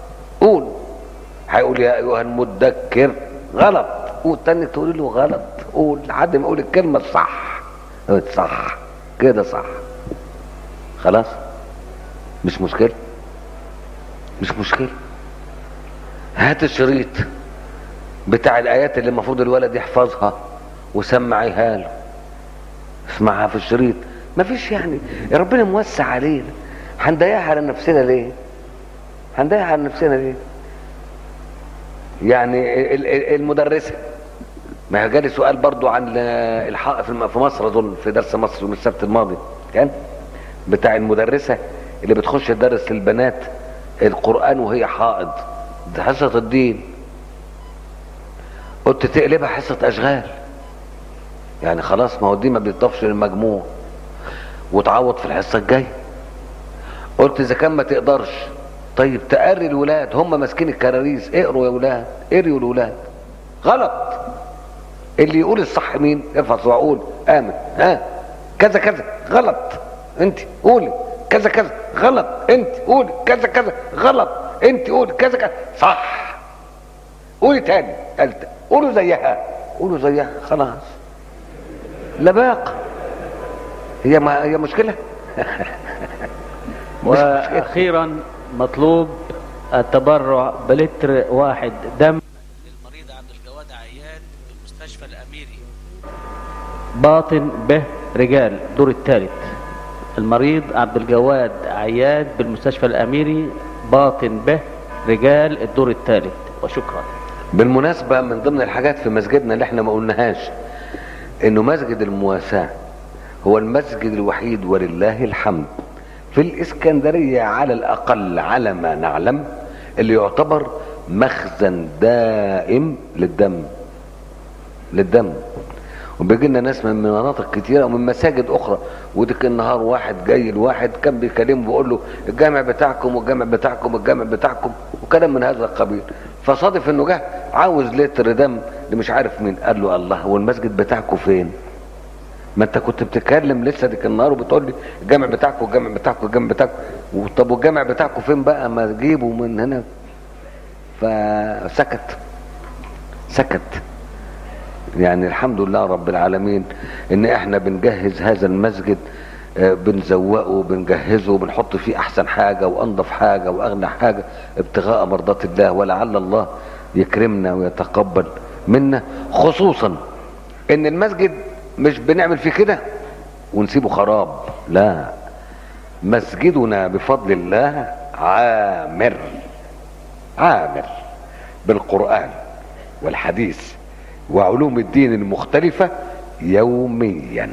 قول هيقول يا أيها المدكر غلط والتاني تقول له غلط قول لحد ما يقول الكلمة الصح صح كده صح خلاص مش مشكلة مش مشكلة هات الشريط بتاع الآيات اللي المفروض الولد يحفظها وسمعيها له اسمعها في الشريط مفيش يعني يا ربنا موسع علينا هنضيعها على نفسنا ليه هنضيعها على نفسنا ليه يعني ال- ال- المدرسة ما هي جالي سؤال برضو عن الحق في الم- في مصر اظن في درس مصر يوم السبت الماضي كان بتاع المدرسة اللي بتخش تدرس للبنات القرآن وهي حائض دي حصة الدين قلت تقلبها حصة أشغال يعني خلاص ما هو دي ما بيضافش للمجموع وتعوض في الحصة الجاية قلت إذا كان ما تقدرش طيب تقري الولاد هم ماسكين الكراريس اقروا يا ولاد قريوا الولاد غلط اللي يقول الصح مين ارفع صباع قول امن ها كذا كذا غلط انت قولي كذا كذا غلط انت قولي كذا كذا غلط انت قولي كذا كذا صح قولي تاني قلت قولوا زيها قولوا زيها خلاص لا باق هي ما هي مشكله مش مشكلة. واخيرا مطلوب التبرع بلتر واحد دم للمريض عبد الجواد عياد بالمستشفى الأميري باطن به رجال دور الثالث المريض عبد الجواد عياد بالمستشفى الاميري باطن به رجال الدور الثالث وشكرا بالمناسبة من ضمن الحاجات في مسجدنا اللي احنا ما قلناهاش انه مسجد المواساة هو المسجد الوحيد ولله الحمد في الاسكندرية على الاقل على ما نعلم اللي يعتبر مخزن دائم للدم للدم وبيجي لنا ناس من مناطق كتيرة ومن مساجد أخرى وديك النهار واحد جاي الواحد كان بيكلمه بيقول له الجامع بتاعكم والجامع بتاعكم والجامع بتاعكم وكلام من هذا القبيل فصادف انه جه عاوز لتر دم اللي مش عارف مين قال له الله هو المسجد بتاعكم فين؟ ما انت كنت بتتكلم لسه ديك النهار وبتقول لي الجامع بتاعكم والجامع بتاعكم والجامع بتاعكم طب والجامع بتاعكم فين بقى ما تجيبوا من هنا فسكت سكت يعني الحمد لله رب العالمين ان احنا بنجهز هذا المسجد آه، بنزوقه وبنجهزه وبنحط فيه احسن حاجة وانضف حاجة واغنى حاجة ابتغاء مرضات الله ولعل الله يكرمنا ويتقبل منا خصوصا ان المسجد مش بنعمل فيه كده ونسيبه خراب لا مسجدنا بفضل الله عامر عامر بالقرآن والحديث وعلوم الدين المختلفة يوميا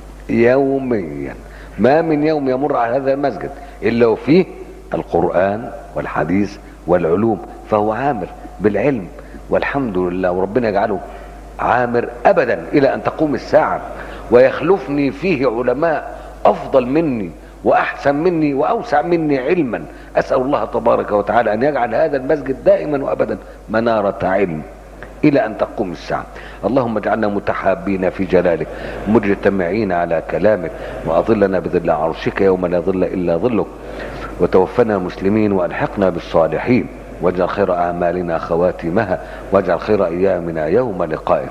يوميا ما من يوم يمر على هذا المسجد إلا وفيه القرآن والحديث والعلوم فهو عامر بالعلم والحمد لله وربنا يجعله عامر أبدا إلى أن تقوم الساعة ويخلفني فيه علماء أفضل مني وأحسن مني وأوسع مني علما أسأل الله تبارك وتعالى أن يجعل هذا المسجد دائما وأبدا منارة علم إلى أن تقوم الساعة اللهم اجعلنا متحابين في جلالك مجتمعين على كلامك وأظلنا بظل عرشك يوم لا ظل إلا ظلك وتوفنا مسلمين وألحقنا بالصالحين واجعل خير أعمالنا خواتمها واجعل خير أيامنا يوم لقائك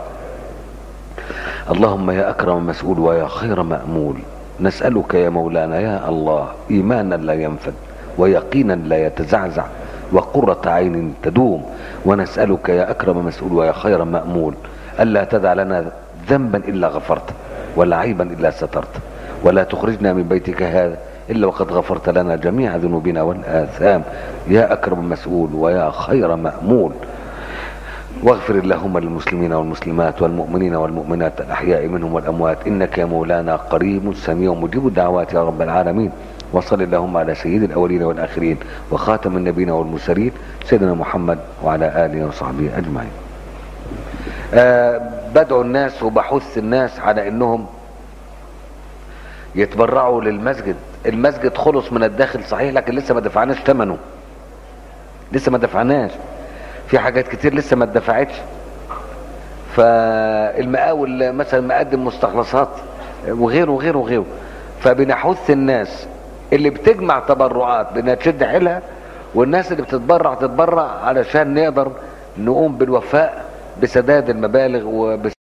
اللهم يا أكرم مسؤول ويا خير مأمول نسألك يا مولانا يا الله إيمانا لا ينفد ويقينا لا يتزعزع وقرة عين تدوم ونسألك يا أكرم مسؤول ويا خير مأمول ألا تدع لنا ذنبا إلا غفرته ولا عيبا إلا سترته ولا تخرجنا من بيتك هذا إلا وقد غفرت لنا جميع ذنوبنا والآثام يا أكرم مسؤول ويا خير مأمول واغفر اللهم للمسلمين والمسلمات والمؤمنين والمؤمنات الأحياء منهم والأموات إنك يا مولانا قريب سميع مجيب الدعوات يا رب العالمين وصل اللهم على سيد الأولين والآخرين وخاتم النبيين والمرسلين سيدنا محمد وعلى آله وصحبه أجمعين آه بدعو الناس وبحث الناس على أنهم يتبرعوا للمسجد المسجد خلص من الداخل صحيح لكن لسه ما دفعناش ثمنه لسه ما دفعناش في حاجات كتير لسه ما اتدفعتش فالمقاول مثلا مقدم مستخلصات وغيره وغيره وغيره فبنحث الناس اللي بتجمع تبرعات بانها تشد حيلها والناس اللي بتتبرع تتبرع علشان نقدر نقوم بالوفاء بسداد المبالغ وبس